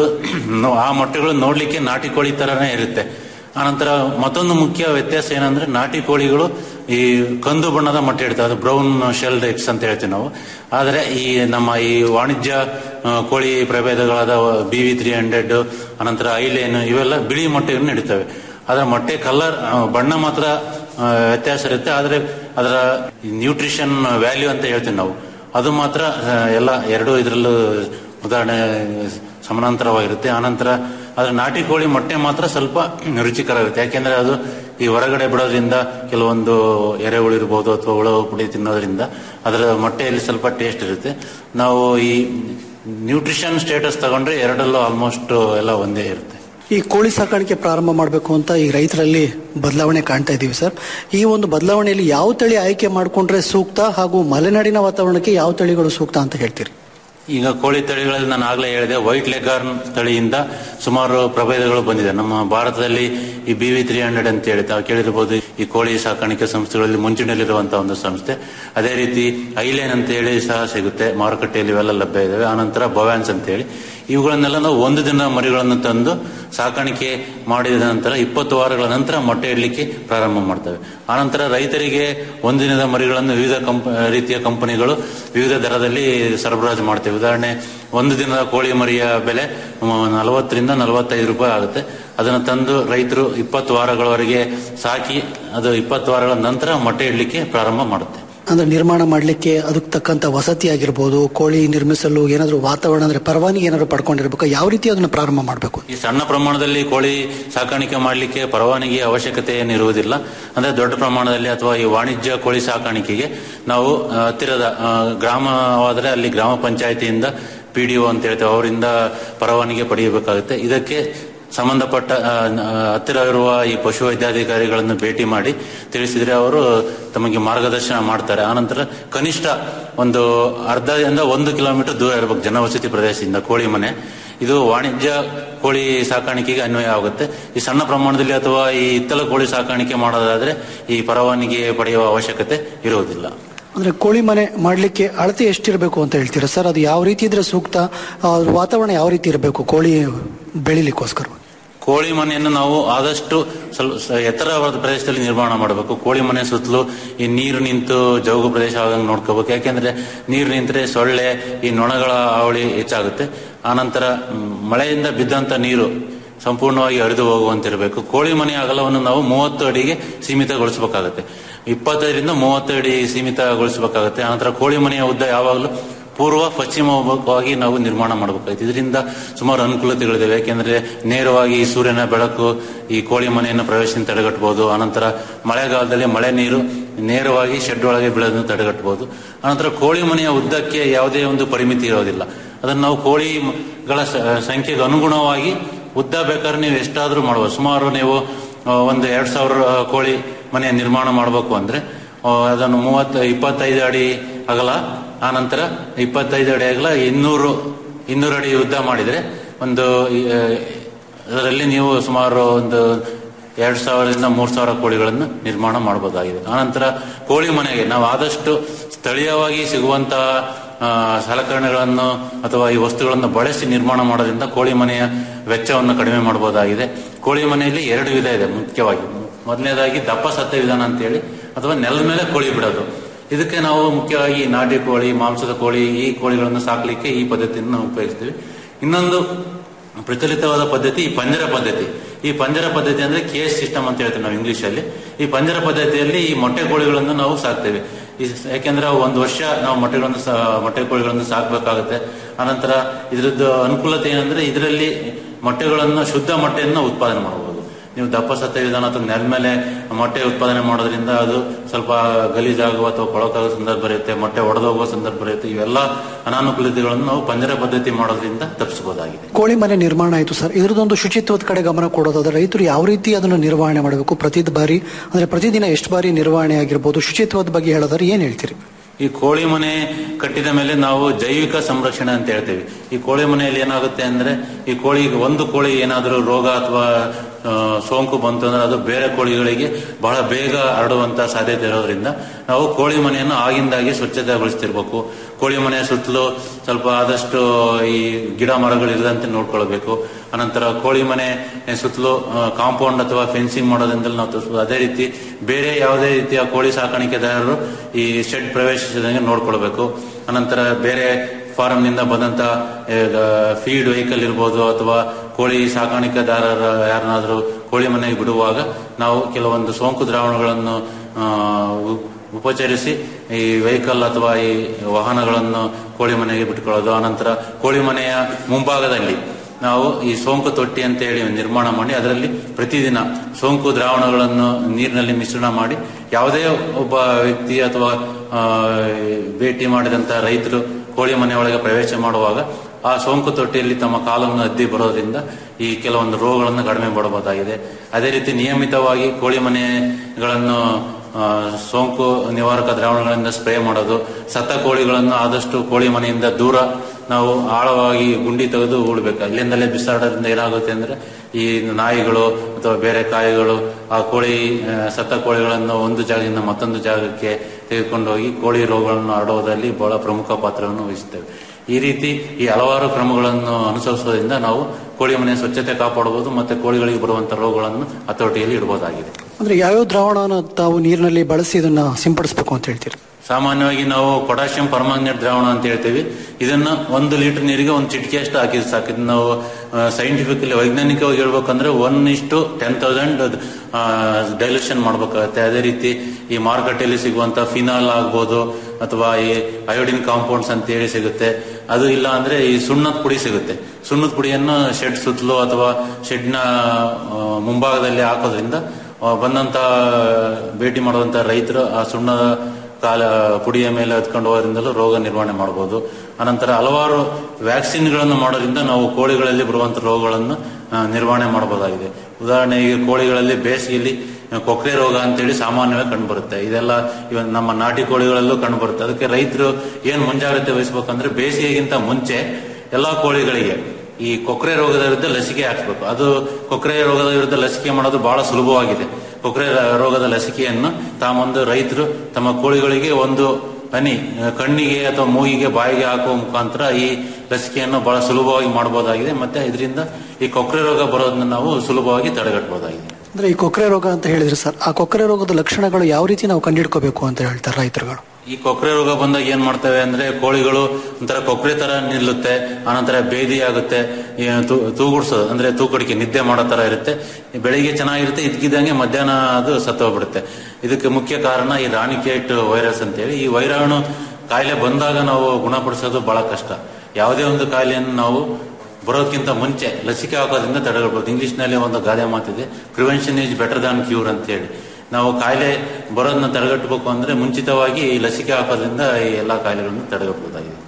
ಆ ಮೊಟ್ಟೆಗಳು ನೋಡ್ಲಿಕ್ಕೆ ನಾಟಿ ಕೋಳಿ ತರನೇ ಇರುತ್ತೆ ಆನಂತರ ಮತ್ತೊಂದು ಮುಖ್ಯ ವ್ಯತ್ಯಾಸ ಏನಂದ್ರೆ ನಾಟಿ ಕೋಳಿಗಳು ಈ ಕಂದು ಬಣ್ಣದ ಮೊಟ್ಟೆ ಇಡ್ತವೆ ಅದು ಬ್ರೌನ್ ಶೆಲ್ಡ್ ಎಕ್ಸ್ ಅಂತ ಹೇಳ್ತೀವಿ ನಾವು ಆದರೆ ಈ ನಮ್ಮ ಈ ವಾಣಿಜ್ಯ ಆ, ಕೋಳಿ ಪ್ರಭೇದಗಳಾದ ಬಿ ವಿ ತ್ರೀ ಹಂಡ್ರೆಡ್ ಅನಂತರ ಐಲೇನ್ ಇವೆಲ್ಲ ಬಿಳಿ ಮೊಟ್ಟೆಯನ್ನು ಇಡ್ತವೆ ಅದರ ಮೊಟ್ಟೆ ಕಲರ್ ಬಣ್ಣ ಮಾತ್ರ ಆ, ವ್ಯತ್ಯಾಸ ಇರುತ್ತೆ ಆದರೆ ಅದರ ನ್ಯೂಟ್ರಿಷನ್ ವ್ಯಾಲ್ಯೂ ಅಂತ ಹೇಳ್ತೀವಿ ನಾವು ಅದು ಮಾತ್ರ ಆ, ಎಲ್ಲ ಎರಡು ಇದರಲ್ಲೂ ಉದಾಹರಣೆ ಸಮಾನಾಂತರವಾಗಿರುತ್ತೆ ಆನಂತರ ಅದರ ನಾಟಿ ಕೋಳಿ ಮೊಟ್ಟೆ ಮಾತ್ರ ಸ್ವಲ್ಪ ರುಚಿಕರ ಇರುತ್ತೆ ಯಾಕೆಂದ್ರೆ ಅದು ಈ ಹೊರಗಡೆ ಬಿಡೋದ್ರಿಂದ ಕೆಲವೊಂದು ಎರೆಹುಳು ಇರ್ಬೋದು ಅಥವಾ ಹುಳ ಪುಡಿ ತಿನ್ನೋದ್ರಿಂದ ಅದರ ಮೊಟ್ಟೆಯಲ್ಲಿ ಸ್ವಲ್ಪ ಟೇಸ್ಟ್ ಇರುತ್ತೆ ನಾವು ಈ ನ್ಯೂಟ್ರಿಷನ್ ಸ್ಟೇಟಸ್ ತಗೊಂಡ್ರೆ ಎರಡಲ್ಲೂ ಆಲ್ಮೋಸ್ಟ್ ಎಲ್ಲ ಒಂದೇ ಇರುತ್ತೆ ಈ ಕೋಳಿ ಸಾಕಾಣಿಕೆ ಪ್ರಾರಂಭ ಮಾಡಬೇಕು ಅಂತ ಈ ರೈತರಲ್ಲಿ ಬದಲಾವಣೆ ಕಾಣ್ತಾ ಇದ್ದೀವಿ ಸರ್ ಈ ಒಂದು ಬದಲಾವಣೆಯಲ್ಲಿ ಯಾವ ತಳಿ ಆಯ್ಕೆ ಮಾಡಿಕೊಂಡ್ರೆ ಸೂಕ್ತ ಹಾಗೂ ಮಲೆನಾಡಿನ ವಾತಾವರಣಕ್ಕೆ ಯಾವ ತಳಿಗಳು ಸೂಕ್ತ ಅಂತ ಹೇಳ್ತೀರಿ ಈಗ ಕೋಳಿ ತಳಿಗಳಲ್ಲಿ ನಾನು ಆಗ್ಲೇ ಹೇಳಿದೆ ವೈಟ್ ಲೆಗಾರ್ನ್ ತಳಿಯಿಂದ ಸುಮಾರು ಪ್ರಭೇದಗಳು ಬಂದಿದೆ ನಮ್ಮ ಭಾರತದಲ್ಲಿ ಈ ಬಿ ವಿ ತ್ರೀ ಹಂಡ್ರೆಡ್ ಅಂತ ಹೇಳಿ ತಾವು ಕೇಳಿರ್ಬೋದು ಈ ಕೋಳಿ ಸಾಕಾಣಿಕೆ ಸಂಸ್ಥೆಗಳಲ್ಲಿ ಮುಂಚೂಣಿಯಲ್ಲಿರುವಂತಹ ಒಂದು ಸಂಸ್ಥೆ ಅದೇ ರೀತಿ ಐಲೇನ್ ಅಂತ ಹೇಳಿ ಸಹ ಸಿಗುತ್ತೆ ಮಾರುಕಟ್ಟೆಯಲ್ಲಿ ಇವೆಲ್ಲ ಲಭ್ಯ ಇದಾವೆ ಆನಂತರ ಬವ್ಯಾನ್ಸ್ ಅಂತ ಹೇಳಿ ಇವುಗಳನ್ನೆಲ್ಲ ನಾವು ಒಂದು ದಿನ ಮರಿಗಳನ್ನು ತಂದು ಸಾಕಾಣಿಕೆ ಮಾಡಿದ ನಂತರ ಇಪ್ಪತ್ತು ವಾರಗಳ ನಂತರ ಮೊಟ್ಟೆ ಇಡಲಿಕ್ಕೆ ಪ್ರಾರಂಭ ಮಾಡ್ತವೆ ಆನಂತರ ರೈತರಿಗೆ ಒಂದು ದಿನದ ಮರಿಗಳನ್ನು ವಿವಿಧ ಕಂಪ ರೀತಿಯ ಕಂಪನಿಗಳು ವಿವಿಧ ದರದಲ್ಲಿ ಸರಬರಾಜು ಮಾಡ್ತೇವೆ ಉದಾಹರಣೆ ಒಂದು ದಿನದ ಕೋಳಿ ಮರಿಯ ಬೆಲೆ ನಲವತ್ತರಿಂದ ನಲವತ್ತೈದು ರೂಪಾಯಿ ಆಗುತ್ತೆ ಅದನ್ನು ತಂದು ರೈತರು ಇಪ್ಪತ್ತು ವಾರಗಳವರೆಗೆ ಸಾಕಿ ಅದು ಇಪ್ಪತ್ತು ವಾರಗಳ ನಂತರ ಮೊಟ್ಟೆ ಇಡಲಿಕ್ಕೆ ಪ್ರಾರಂಭ ಮಾಡುತ್ತೆ ಅಂದ್ರೆ ನಿರ್ಮಾಣ ಮಾಡಲಿಕ್ಕೆ ಅದಕ್ಕೆ ತಕ್ಕಂತ ವಸತಿ ಆಗಿರ್ಬೋದು ಕೋಳಿ ನಿರ್ಮಿಸಲು ಏನಾದರೂ ವಾತಾವರಣ ಅಂದ್ರೆ ಪರವಾನಗಿ ಏನಾದ್ರು ಪಡ್ಕೊಂಡಿರ್ಬೇಕು ಯಾವ ರೀತಿ ಅದನ್ನ ಪ್ರಾರಂಭ ಮಾಡಬೇಕು ಈ ಸಣ್ಣ ಪ್ರಮಾಣದಲ್ಲಿ ಕೋಳಿ ಸಾಕಾಣಿಕೆ ಮಾಡಲಿಕ್ಕೆ ಪರವಾನಗಿ ಅವಶ್ಯಕತೆ ಏನಿರುವುದಿಲ್ಲ ಅಂದ್ರೆ ದೊಡ್ಡ ಪ್ರಮಾಣದಲ್ಲಿ ಅಥವಾ ಈ ವಾಣಿಜ್ಯ ಕೋಳಿ ಸಾಕಾಣಿಕೆಗೆ ನಾವು ಆ, ಹತ್ತಿರದ ಆ, ಗ್ರಾಮವಾದರೆ ಅಲ್ಲಿ ಗ್ರಾಮ ಪಂಚಾಯತಿಯಿಂದ ಪಿ ಡಿ ಒ ಅಂತ ಹೇಳ್ತೇವೆ ಅವರಿಂದ ಪರವಾನಗಿ ಪಡೆಯಬೇಕಾಗುತ್ತೆ ಇದಕ್ಕೆ ಸಂಬಂಧಪಟ್ಟ ಆ, ನ- ಹತ್ತಿರ ಇರುವ ಈ ಪಶು ವೈದ್ಯಾಧಿಕಾರಿಗಳನ್ನು ಭೇಟಿ ಮಾಡಿ ತಿಳಿಸಿದ್ರೆ ಅವರು ತಮಗೆ ಮಾರ್ಗದರ್ಶನ ಮಾಡ್ತಾರೆ ಆನಂತರ ಕನಿಷ್ಠ ಒಂದು ಅರ್ಧದಿಂದ ಒಂದು ಕಿಲೋಮೀಟರ್ ದೂರ ಇರಬೇಕು ಜನವಸತಿ ಪ್ರದೇಶದಿಂದ ಕೋಳಿ ಮನೆ ಇದು ವಾಣಿಜ್ಯ ಕೋಳಿ ಸಾಕಾಣಿಕೆಗೆ ಅನ್ವಯ ಆಗುತ್ತೆ ಈ ಸಣ್ಣ ಪ್ರಮಾಣದಲ್ಲಿ ಅಥವಾ ಈ ಇತ್ತಲ ಕೋಳಿ ಸಾಕಾಣಿಕೆ ಮಾಡೋದಾದ್ರೆ ಈ ಪರವಾನಗಿ ಪಡೆಯುವ ಅವಶ್ಯಕತೆ ಇರುವುದಿಲ್ಲ ಅಂದ್ರೆ ಕೋಳಿ ಮನೆ ಮಾಡ್ಲಿಕ್ಕೆ ಅಳತೆ ಎಷ್ಟಿರಬೇಕು ಅಂತ ಹೇಳ್ತೀರಾ ಸರ್ ಅದು ಯಾವ ರೀತಿ ಇದ್ರೆ ಸೂಕ್ತ ಆ, ವಾತಾವರಣ ಯಾವ ರೀತಿ ಇರಬೇಕು ಕೋಳಿ ಬೆಳಿಲಿಕ್ಕೋಸ್ಕರ ಕೋಳಿ ಮನೆಯನ್ನು ನಾವು ಆದಷ್ಟು ಸ್ವಲ್ಪ ಸ- ಎತ್ತರವಾದ ಪ್ರದೇಶದಲ್ಲಿ ನಿರ್ಮಾಣ ಮಾಡಬೇಕು ಕೋಳಿ ಮನೆ ಸುತ್ತಲೂ ಈ ನೀರು ನಿಂತು ಜೌಗು ಪ್ರದೇಶ ಆಗಂಗೆ ನೋಡ್ಕೋಬೇಕು ಯಾಕೆಂದ್ರೆ ನೀರು ನಿಂತರೆ ಸೊಳ್ಳೆ ಈ ನೊಣಗಳ ಹಾವಳಿ ಹೆಚ್ಚಾಗುತ್ತೆ ಆನಂತರ ಮ್, ಮಳೆಯಿಂದ ಬಿದ್ದಂತ ನೀರು ಸಂಪೂರ್ಣವಾಗಿ ಹರಿದು ಹೋಗುವಂತಿರಬೇಕು ಕೋಳಿ ಮನೆ ಅಗಲವನ್ನು ನಾವು ಮೂವತ್ತು ಅಡಿಗೆ ಸೀಮಿತಗೊಳಿಸಬೇಕಾಗುತ್ತೆ ಇಪ್ಪತ್ತೈದರಿಂದ ಮೂವತ್ತು ಅಡಿ ಸೀಮಿತಗೊಳಿಸಬೇಕಾಗುತ್ತೆ ಆನಂತರ ಕೋಳಿ ಮನೆಯ ಉದ್ದ ಯಾವಾಗಲೂ ಪೂರ್ವ ಪಶ್ಚಿಮವಾಗಿ ನಾವು ನಿರ್ಮಾಣ ಮಾಡಬೇಕಾಯ್ತು ಇದರಿಂದ ಸುಮಾರು ಅನುಕೂಲತೆಗಳಿವೆ ಯಾಕೆಂದ್ರೆ ನೇರವಾಗಿ ಈ ಸೂರ್ಯನ ಬೆಳಕು ಈ ಕೋಳಿ ಮನೆಯನ್ನು ಪ್ರವೇಶದಿಂದ ತಡೆಗಟ್ಟಬಹುದು ಅನಂತರ ಮಳೆಗಾಲದಲ್ಲಿ ಮಳೆ ನೀರು ನೇರವಾಗಿ ಶೆಡ್ ಒಳಗೆ ಬೀಳೋದನ್ನು ತಡೆಗಟ್ಟಬಹುದು ಅನಂತರ ಕೋಳಿ ಮನೆಯ ಉದ್ದಕ್ಕೆ ಯಾವುದೇ ಒಂದು ಪರಿಮಿತಿ ಇರೋದಿಲ್ಲ ಅದನ್ನು ನಾವು ಕೋಳಿಗಳ ಸ- ಸಂಖ್ಯೆಗೆ ಅನುಗುಣವಾಗಿ ಉದ್ದ ಬೇಕಾದ್ರೆ ನೀವು ಎಷ್ಟಾದ್ರೂ ಮಾಡಬಹುದು ಸುಮಾರು ನೀವು ಆ, ಒಂದು ಎರಡ್ ಸಾವಿರ ಕೋಳಿ ಮನೆಯ ನಿರ್ಮಾಣ ಮಾಡಬೇಕು ಅಂದ್ರೆ ಆ, ಅದನ್ನು ಮೂವತ್ತು ಇಪ್ಪತ್ತೈದು ಅಡಿ ಅಗಲ ಆನಂತರ ಇಪ್ಪತ್ತೈದು ಅಡಿ ಅಗಲ ಇನ್ನೂರು ಇನ್ನೂರು ಅಡಿ ಉದ್ದ ಮಾಡಿದ್ರೆ ಒಂದು ಈ, ಆ, ಅದರಲ್ಲಿ ನೀವು ಸುಮಾರು ಒಂದು ಎರಡ್ ಸಾವಿರದಿಂದ ಮೂರ್ ಸಾವಿರ ಕೋಳಿಗಳನ್ನು ನಿರ್ಮಾಣ ಮಾಡಬಹುದಾಗಿದೆ ಆನಂತರ ಕೋಳಿ ಮನೆಗೆ ನಾವು ಆದಷ್ಟು ಸ್ಥಳೀಯವಾಗಿ ಸಿಗುವಂತಹ ಆ, ಸಲಕರಣೆಗಳನ್ನು ಅಥವಾ ಈ ವಸ್ತುಗಳನ್ನು ಬಳಸಿ ನಿರ್ಮಾಣ ಮಾಡೋದ್ರಿಂದ ಕೋಳಿ ಮನೆಯ ವೆಚ್ಚವನ್ನು ಕಡಿಮೆ ಮಾಡಬಹುದಾಗಿದೆ ಕೋಳಿ ಮನೆಯಲ್ಲಿ ಎರಡು ವಿಧ ಇದೆ ಮುಖ್ಯವಾಗಿ ಮೊದಲನೇದಾಗಿ ದಪ್ಪ ಸತ್ಯ ವಿಧಾನ ಅಂತೇಳಿ ಅಥವಾ ನೆಲದ ಮೇಲೆ ಕೋಳಿ ಬಿಡೋದು ಇದಕ್ಕೆ ನಾವು ಮುಖ್ಯವಾಗಿ ನಾಟಿ ಕೋಳಿ ಮಾಂಸದ ಕೋಳಿ ಈ ಕೋಳಿಗಳನ್ನು ಸಾಕಲಿಕ್ಕೆ ಈ ಪದ್ಧತಿಯನ್ನು ನಾವು ಉಪಯೋಗಿಸ್ತೀವಿ ಇನ್ನೊಂದು ಪ್ರಚಲಿತವಾದ ಪದ್ಧತಿ ಈ ಪಂಜರ ಪದ್ಧತಿ ಈ ಪಂಜರ ಪದ್ಧತಿ ಅಂದ್ರೆ ಕೇಸ್ ಸಿಸ್ಟಮ್ ಅಂತ ಹೇಳ್ತೇವೆ ನಾವು ಇಂಗ್ಲಿಷ್ ಅಲ್ಲಿ ಈ ಪಂಜರ ಪದ್ಧತಿಯಲ್ಲಿ ಈ ಮೊಟ್ಟೆ ಕೋಳಿಗಳನ್ನು ನಾವು ಸಾಕ್ತೇವೆ ಈ ಸ- ಯಾಕೆಂದ್ರೆ ಒಂದು ವರ್ಷ ನಾವು ಮೊಟ್ಟೆಗಳನ್ನು ಸಾ- ಮೊಟ್ಟೆ ಕೋಳಿಗಳನ್ನು ಸಾಕಬೇಕಾಗುತ್ತೆ ಅನಂತರ ಇದ್ರದ್ದು ಅನುಕೂಲತೆ ಏನಂದ್ರೆ ಇದರಲ್ಲಿ ಮೊಟ್ಟೆಗಳನ್ನು ಶುದ್ಧ ಮೊಟ್ಟೆಯನ್ನು ಉತ್ಪಾದನೆ ಮಾಡಬಹುದು ನೀವು ದಪ್ಪ ಸತ್ಯ ವಿಧಾನ ಅಥವಾ ನೆಲ ಮೇಲೆ ಮೊಟ್ಟೆ ಉತ್ಪಾದನೆ ಮಾಡೋದ್ರಿಂದ ಅದು ಸ್ವಲ್ಪ ಗಲೀಜಾಗುವ ಅಥವಾ ಕೊಳಕಾಗುವ ಸಂದರ್ಭ ಇರುತ್ತೆ ಮೊಟ್ಟೆ ಒಡೆದೋಗುವ ಸಂದರ್ಭ ಇರುತ್ತೆ ಇವೆಲ್ಲ ಅನಾನುಕೂಲತೆಗಳನ್ನು ನಾವು ಪಂಜರ ಪದ್ಧತಿ ಮಾಡೋದ್ರಿಂದ ತಪ್ಪಿಸಬಹುದಾಗಿದೆ ಕೋಳಿ ಮನೆ ನಿರ್ಮಾಣ ಆಯಿತು ಸರ್ ಇದ್ರದ್ದೊಂದು ಶುಚಿತ್ವದ ಕಡೆ ಗಮನ ಕೊಡೋದಾದ್ರೆ ರೈತರು ಯಾವ ರೀತಿ ಅದನ್ನು ನಿರ್ವಹಣೆ ಮಾಡಬೇಕು ಪ್ರತಿ ಬಾರಿ ಅಂದ್ರೆ ಪ್ರತಿದಿನ ಎಷ್ಟು ಬಾರಿ ನಿರ್ವಹಣೆ ಆಗಿರ್ಬೋದು ಶುಚಿತ್ವದ ಬಗ್ಗೆ ಹೇಳೋದಾದ್ರೆ ಏನ್ ಹೇಳ್ತೀರಿ ಈ ಕೋಳಿ ಮನೆ ಕಟ್ಟಿದ ಮೇಲೆ ನಾವು ಜೈವಿಕ ಸಂರಕ್ಷಣೆ ಅಂತ ಹೇಳ್ತೇವೆ ಈ ಕೋಳಿ ಮನೆಯಲ್ಲಿ ಏನಾಗುತ್ತೆ ಅಂದ್ರೆ ಈ ಕೋಳಿ ಒಂದು ಕೋಳಿ ಏನಾದರೂ ರೋಗ ಅಥವಾ ಆ, ಸೋಂಕು ಬಂತು ಅಂದ್ರೆ ಅದು ಬೇರೆ ಕೋಳಿಗಳಿಗೆ ಬಹಳ ಬೇಗ ಹರಡುವಂತ ಸಾಧ್ಯತೆ ಇರೋದ್ರಿಂದ ನಾವು ಕೋಳಿ ಮನೆಯನ್ನು ಆಗಿಂದಾಗಿ ಸ್ವಚ್ಛತೆಗೊಳಿಸ್ತಿರ್ಬೇಕು ಕೋಳಿ ಮನೆಯ ಸುತ್ತಲೂ ಸ್ವಲ್ಪ ಆದಷ್ಟು ಈ ಗಿಡ ಮರಗಳು ಇರದಂತೆ ನೋಡ್ಕೊಳ್ಬೇಕು ಅನಂತರ ಕೋಳಿ ಮನೆ ಸುತ್ತಲೂ ಕಾಂಪೌಂಡ್ ಅಥವಾ ಫೆನ್ಸಿಂಗ್ ಮಾಡೋದ್ರಿಂದ ನಾವು ತೋರಿಸ್ಬೋದು ಅದೇ ರೀತಿ ಬೇರೆ ಯಾವುದೇ ರೀತಿಯ ಕೋಳಿ ಸಾಕಾಣಿಕೆದಾರರು ಈ ಶೆಡ್ ಪ್ರವೇಶಿಸಿದಂಗೆ ನೋಡ್ಕೊಳ್ಬೇಕು ಅನಂತರ ಬೇರೆ ಫಾರಂನಿಂದ ಬಂದಂತ ಫೀಡ್ ವೆಹಿಕಲ್ ಇರ್ಬೋದು ಅಥವಾ ಕೋಳಿ ಸಾಕಾಣಿಕೆದಾರರ ಯಾರನ್ನಾದ್ರೂ ಕೋಳಿ ಮನೆಗೆ ಬಿಡುವಾಗ ನಾವು ಕೆಲವೊಂದು ಸೋಂಕು ದ್ರಾವಣಗಳನ್ನು ಆ, ಉ- ಉಪಚರಿಸಿ ಈ ವೆಹಿಕಲ್ ಅಥವಾ ಈ ವಾಹನಗಳನ್ನು ಕೋಳಿ ಮನೆಗೆ ಬಿಟ್ಕೊಳ್ಳೋದು ಅನಂತರ ಕೋಳಿ ಮನೆಯ ಮುಂಭಾಗದಲ್ಲಿ ನಾವು ಈ ಸೋಂಕು ತೊಟ್ಟಿ ಅಂತ ಹೇಳಿ ನಿರ್ಮಾಣ ಮಾಡಿ ಅದರಲ್ಲಿ ಪ್ರತಿದಿನ ಸೋಂಕು ದ್ರಾವಣಗಳನ್ನು ನೀರಿನಲ್ಲಿ ಮಿಶ್ರಣ ಮಾಡಿ ಯಾವುದೇ ಒಬ್ಬ ವ್ಯಕ್ತಿ ಅಥವಾ ಆ, ಭೇಟಿ ಮಾಡಿದಂತ ರೈತರು ಕೋಳಿ ಮನೆ ಒಳಗೆ ಪ್ರವೇಶ ಮಾಡುವಾಗ ಆ ಸೋಂಕು ತೊಟ್ಟಿಯಲ್ಲಿ ತಮ್ಮ ಕಾಲನ್ನು ಅದ್ದಿ ಬರೋದ್ರಿಂದ ಈ ಕೆಲವೊಂದು ರೋಗಗಳನ್ನು ಕಡಿಮೆ ಮಾಡಬಹುದಾಗಿದೆ ಅದೇ ರೀತಿ ನಿಯಮಿತವಾಗಿ ಕೋಳಿ ಮನೆಗಳನ್ನು ಆ, ಸೋಂಕು ನಿವಾರಕ ದ್ರಾವಣಗಳಿಂದ ಸ್ಪ್ರೇ ಮಾಡೋದು ಸತ್ತ ಕೋಳಿಗಳನ್ನು ಆದಷ್ಟು ಕೋಳಿ ಮನೆಯಿಂದ ದೂರ ನಾವು ಆಳವಾಗಿ ಗುಂಡಿ ತೆಗೆದು ಉಳ್ಬೇಕು ಅಲ್ಲಿಂದಲೇ ಬಿಸಾಡೋದ್ರಿಂದ ಏನಾಗುತ್ತೆ ಅಂದ್ರೆ ಈ ನಾಯಿಗಳು ಅಥವಾ ಬೇರೆ ಕಾಯಿಗಳು ಆ ಕೋಳಿ ಆ, ಸತ್ತ ಕೋಳಿಗಳನ್ನು ಒಂದು ಜಾಗದಿಂದ ಮತ್ತೊಂದು ಜಾಗಕ್ಕೆ ತೆಗೆದುಕೊಂಡು ಹೋಗಿ ಕೋಳಿ ರೋಗಗಳನ್ನು ಹರಡುವುದರಲ್ಲಿ ಬಹಳ ಪ್ರಮುಖ ಪಾತ್ರವನ್ನು ವಹಿಸುತ್ತೇವೆ ಈ ರೀತಿ ಈ ಹಲವಾರು ಕ್ರಮಗಳನ್ನು ಅನುಸರಿಸೋದ್ರಿಂದ ನಾವು ಕೋಳಿ ಮನೆಯ ಸ್ವಚ್ಛತೆ ಕಾಪಾಡಬಹುದು ಮತ್ತೆ ಕೋಳಿಗಳಿಗೆ ಬರುವಂತಹ ರೋಗಗಳನ್ನು ಹತೋಟಿಯಲ್ಲಿ ಇಡಬಹುದಾಗಿದೆ ಅಂದ್ರೆ ಯಾವ್ಯಾವ ದ್ರಾವಣನ ತಾವು ನೀರಿನಲ್ಲಿ ಬಳಸಿ ಇದನ್ನ ಸಿಂಪಡಿಸಬೇಕು ಅಂತ ಹೇಳ್ತೀರಿ ಸಾಮಾನ್ಯವಾಗಿ ನಾವು ಪೊಟ್ಯಾಷಿಯಂ ಪರ್ಮಾಂಗನೇಟ್ ದ್ರಾವಣ ಅಂತ ಹೇಳ್ತೀವಿ ಇದನ್ನ ಒಂದು ಲೀಟರ್ ನೀರಿಗೆ ಒಂದು ಚಿಟಿಕೆ ಅಷ್ಟು ಹಾಕಿದ್ರೆ ಸಾಕು ಇದನ್ನ ನಾವು ಸೈಂಟಿಫಿಕಲಿ ವೈಜ್ಞಾನಿಕವಾಗಿ ಹೇಳ್ಬೇಕಂದ್ರೆ ಒನ್ ಇಷ್ಟು ಟೆನ್ ತೌಸಂಡ್ ಡೈಲ್ಯೂಷನ್ ಮಾಡ್ಬೇಕಾಗತ್ತೆ ಅದೇ ರೀತಿ ಈ ಮಾರುಕಟ್ಟೆಯಲ್ಲಿ ಸಿಗುವಂತ ಫಿನಾಲ್ ಆಗ್ಬೋದು ಅಥವಾ ಈ ಅಯೋಡಿನ್ ಕಾಂಪೌಂಡ್ಸ್ ಅಂತ ಹೇಳಿ ಸಿಗುತ್ತೆ ಅದು ಇಲ್ಲ ಅಂದ್ರೆ ಈ ಸುಣ್ಣದ ಪುಡಿ ಸಿಗುತ್ತೆ ಸುಣ್ಣದ ಪುಡಿಯನ್ನು ಶೆಡ್ ಸುತ್ತಲೂ ಅಥವಾ ಶೆಡ್ನ ಮುಂಭಾಗದಲ್ಲಿ ಹಾಕೋದ್ರಿಂದ ಆ, ಬಂದಂತ ಭೇಟಿ ಮಾಡುವಂತ ರೈತರು ಆ ಸುಣ್ಣದ ಕಾಲ ಪುಡಿಯ ಮೇಲೆ ಹತ್ಕೊಂಡು ಹೋಗೋದ್ರಿಂದಲೂ ರೋಗ ನಿರ್ವಹಣೆ ಮಾಡಬಹುದು ಅನಂತರ ಹಲವಾರು ವ್ಯಾಕ್ಸಿನ್ಗಳನ್ನು ಮಾಡೋದ್ರಿಂದ ನಾವು ಕೋಳಿಗಳಲ್ಲಿ ಬರುವಂತಹ ರೋಗಗಳನ್ನು ಆ, ನಿರ್ವಹಣೆ ಮಾಡಬಹುದಾಗಿದೆ ಉದಾಹರಣೆಗೆ ಕೋಳಿಗಳಲ್ಲಿ ಬೇಸಿಗೆಯಲ್ಲಿ ಕೊಕ್ರೆ ರೋಗ ಅಂತೇಳಿ ಸಾಮಾನ್ಯವಾಗಿ ಕಂಡುಬರುತ್ತೆ ಇದೆಲ್ಲ ಇವನ್ ನಮ್ಮ ನಾಟಿ ಕೋಳಿಗಳಲ್ಲೂ ಕಂಡುಬರುತ್ತೆ ಅದಕ್ಕೆ ರೈತರು ಏನ್ ಮುಂಜಾಗ್ರತೆ ವಹಿಸಬೇಕಂದ್ರೆ ಬೇಸಿಗೆಗಿಂತ ಮುಂಚೆ ಎಲ್ಲಾ ಕೋಳಿಗಳಿಗೆ ಈ ಕೊಕ್ರೆ ರೋಗದ ವಿರುದ್ಧ ಲಸಿಕೆ ಹಾಕ್ಸ್ಬೇಕು ಅದು ಕೊಕ್ರೆ ರೋಗದ ವಿರುದ್ಧ ಲಸಿಕೆ ಮಾಡೋದು ಬಹಳ ಸುಲಭವಾಗಿದೆ ಕೊಕ್ರೆ ರೋಗದ ಲಸಿಕೆಯನ್ನು ತಾಮೊಂದು ರೈತರು ತಮ್ಮ ಕೋಳಿಗಳಿಗೆ ಒಂದು ಹನಿ ಆ, ಕಣ್ಣಿಗೆ ಅಥವಾ ಮೂಗಿಗೆ ಬಾಯಿಗೆ ಹಾಕುವ ಮುಖಾಂತರ ಈ ಲಸಿಕೆಯನ್ನು ಬಹಳ ಸುಲಭವಾಗಿ ಮಾಡಬಹುದಾಗಿದೆ ಮತ್ತೆ ಇದರಿಂದ ಈ ಕೊಕ್ರೆ ರೋಗ ಬರೋದನ್ನ ನಾವು ಸುಲಭವಾಗಿ ತಡೆಗಟ್ಟಬಹುದಾಗಿದೆ ಅಂದ್ರೆ ಈ ಕೊಕ್ರೆ ರೋಗ ಅಂತ ಹೇಳಿದ್ರಿ ಸರ್ ಆ ಕೊಕ್ರೆ ರೋಗದ ಲಕ್ಷಣಗಳು ಯಾವ ರೀತಿ ನಾವು ಕಂಡಿಡ್ಕೋಬೇಕು ಅಂತ ಹೇಳ್ತಾರೆ ರೈತರುಗಳು ಈ ಕೊಕ್ರೆ ರೋಗ ಬಂದಾಗ ಏನ್ ಮಾಡ್ತವೆ ಅಂದ್ರೆ ಕೋಳಿಗಳು ಒಂಥರ ಕೊಕ್ರೆ ತರ ನಿಲ್ಲುತ್ತೆ ಆನಂತರ ಬೇದಿ ಆಗುತ್ತೆ ಈ ತೂ- ತೂಗುಡ್ಸೋದು ಅಂದ್ರೆ ತೂಕಡಿಕೆ ನಿದ್ದೆ ಮಾಡೋ ತರ ಇರುತ್ತೆ ಬೆಳಿಗ್ಗೆ ಚೆನ್ನಾಗಿರುತ್ತೆ ಇದ್ಕಿದ್ದಂಗೆ ಮಧ್ಯಾಹ್ನ ಅದು ಸತ್ತೋಗ್ಬಿಡುತ್ತೆ ಇದಕ್ಕೆ ಮುಖ್ಯ ಕಾರಣ ಈ ರಾಣಿಕೇಟ್ ವೈರಸ್ ಅಂತೇಳಿ ಈ ವೈರಾಣು ಕಾಯಿಲೆ ಬಂದಾಗ ನಾವು ಗುಣಪಡಿಸೋದು ಬಹಳ ಕಷ್ಟ ಯಾವುದೇ ಒಂದು ಕಾಯಿಲೆಯನ್ನು ನಾವು ಬರೋದಕ್ಕಿಂತ ಮುಂಚೆ ಲಸಿಕೆ ಹಾಕೋದ್ರಿಂದ ತಡೆಗಟ್ಟಬಹುದು ಇಂಗ್ಲಿಷ್ ನಲ್ಲಿ ಒಂದು ಗಾದೆ ಮಾತಿದೆ prevention is better than cure ಅಂತ ಹೇಳಿ ನಾವು ಕಾಯಿಲೆ ಬರೋದನ್ನ ತಡೆಗಟ್ಟಬೇಕು ಅಂದ್ರೆ ಮುಂಚಿತವಾಗಿ ಈ ಲಸಿಕೆ ಹಾಕೋದ್ರಿಂದ ಈ ಎಲ್ಲಾ ಕಾಯಿಲೆಗಳನ್ನು ತಡೆಗಟ್ಟಬಹುದಾಗಿದೆ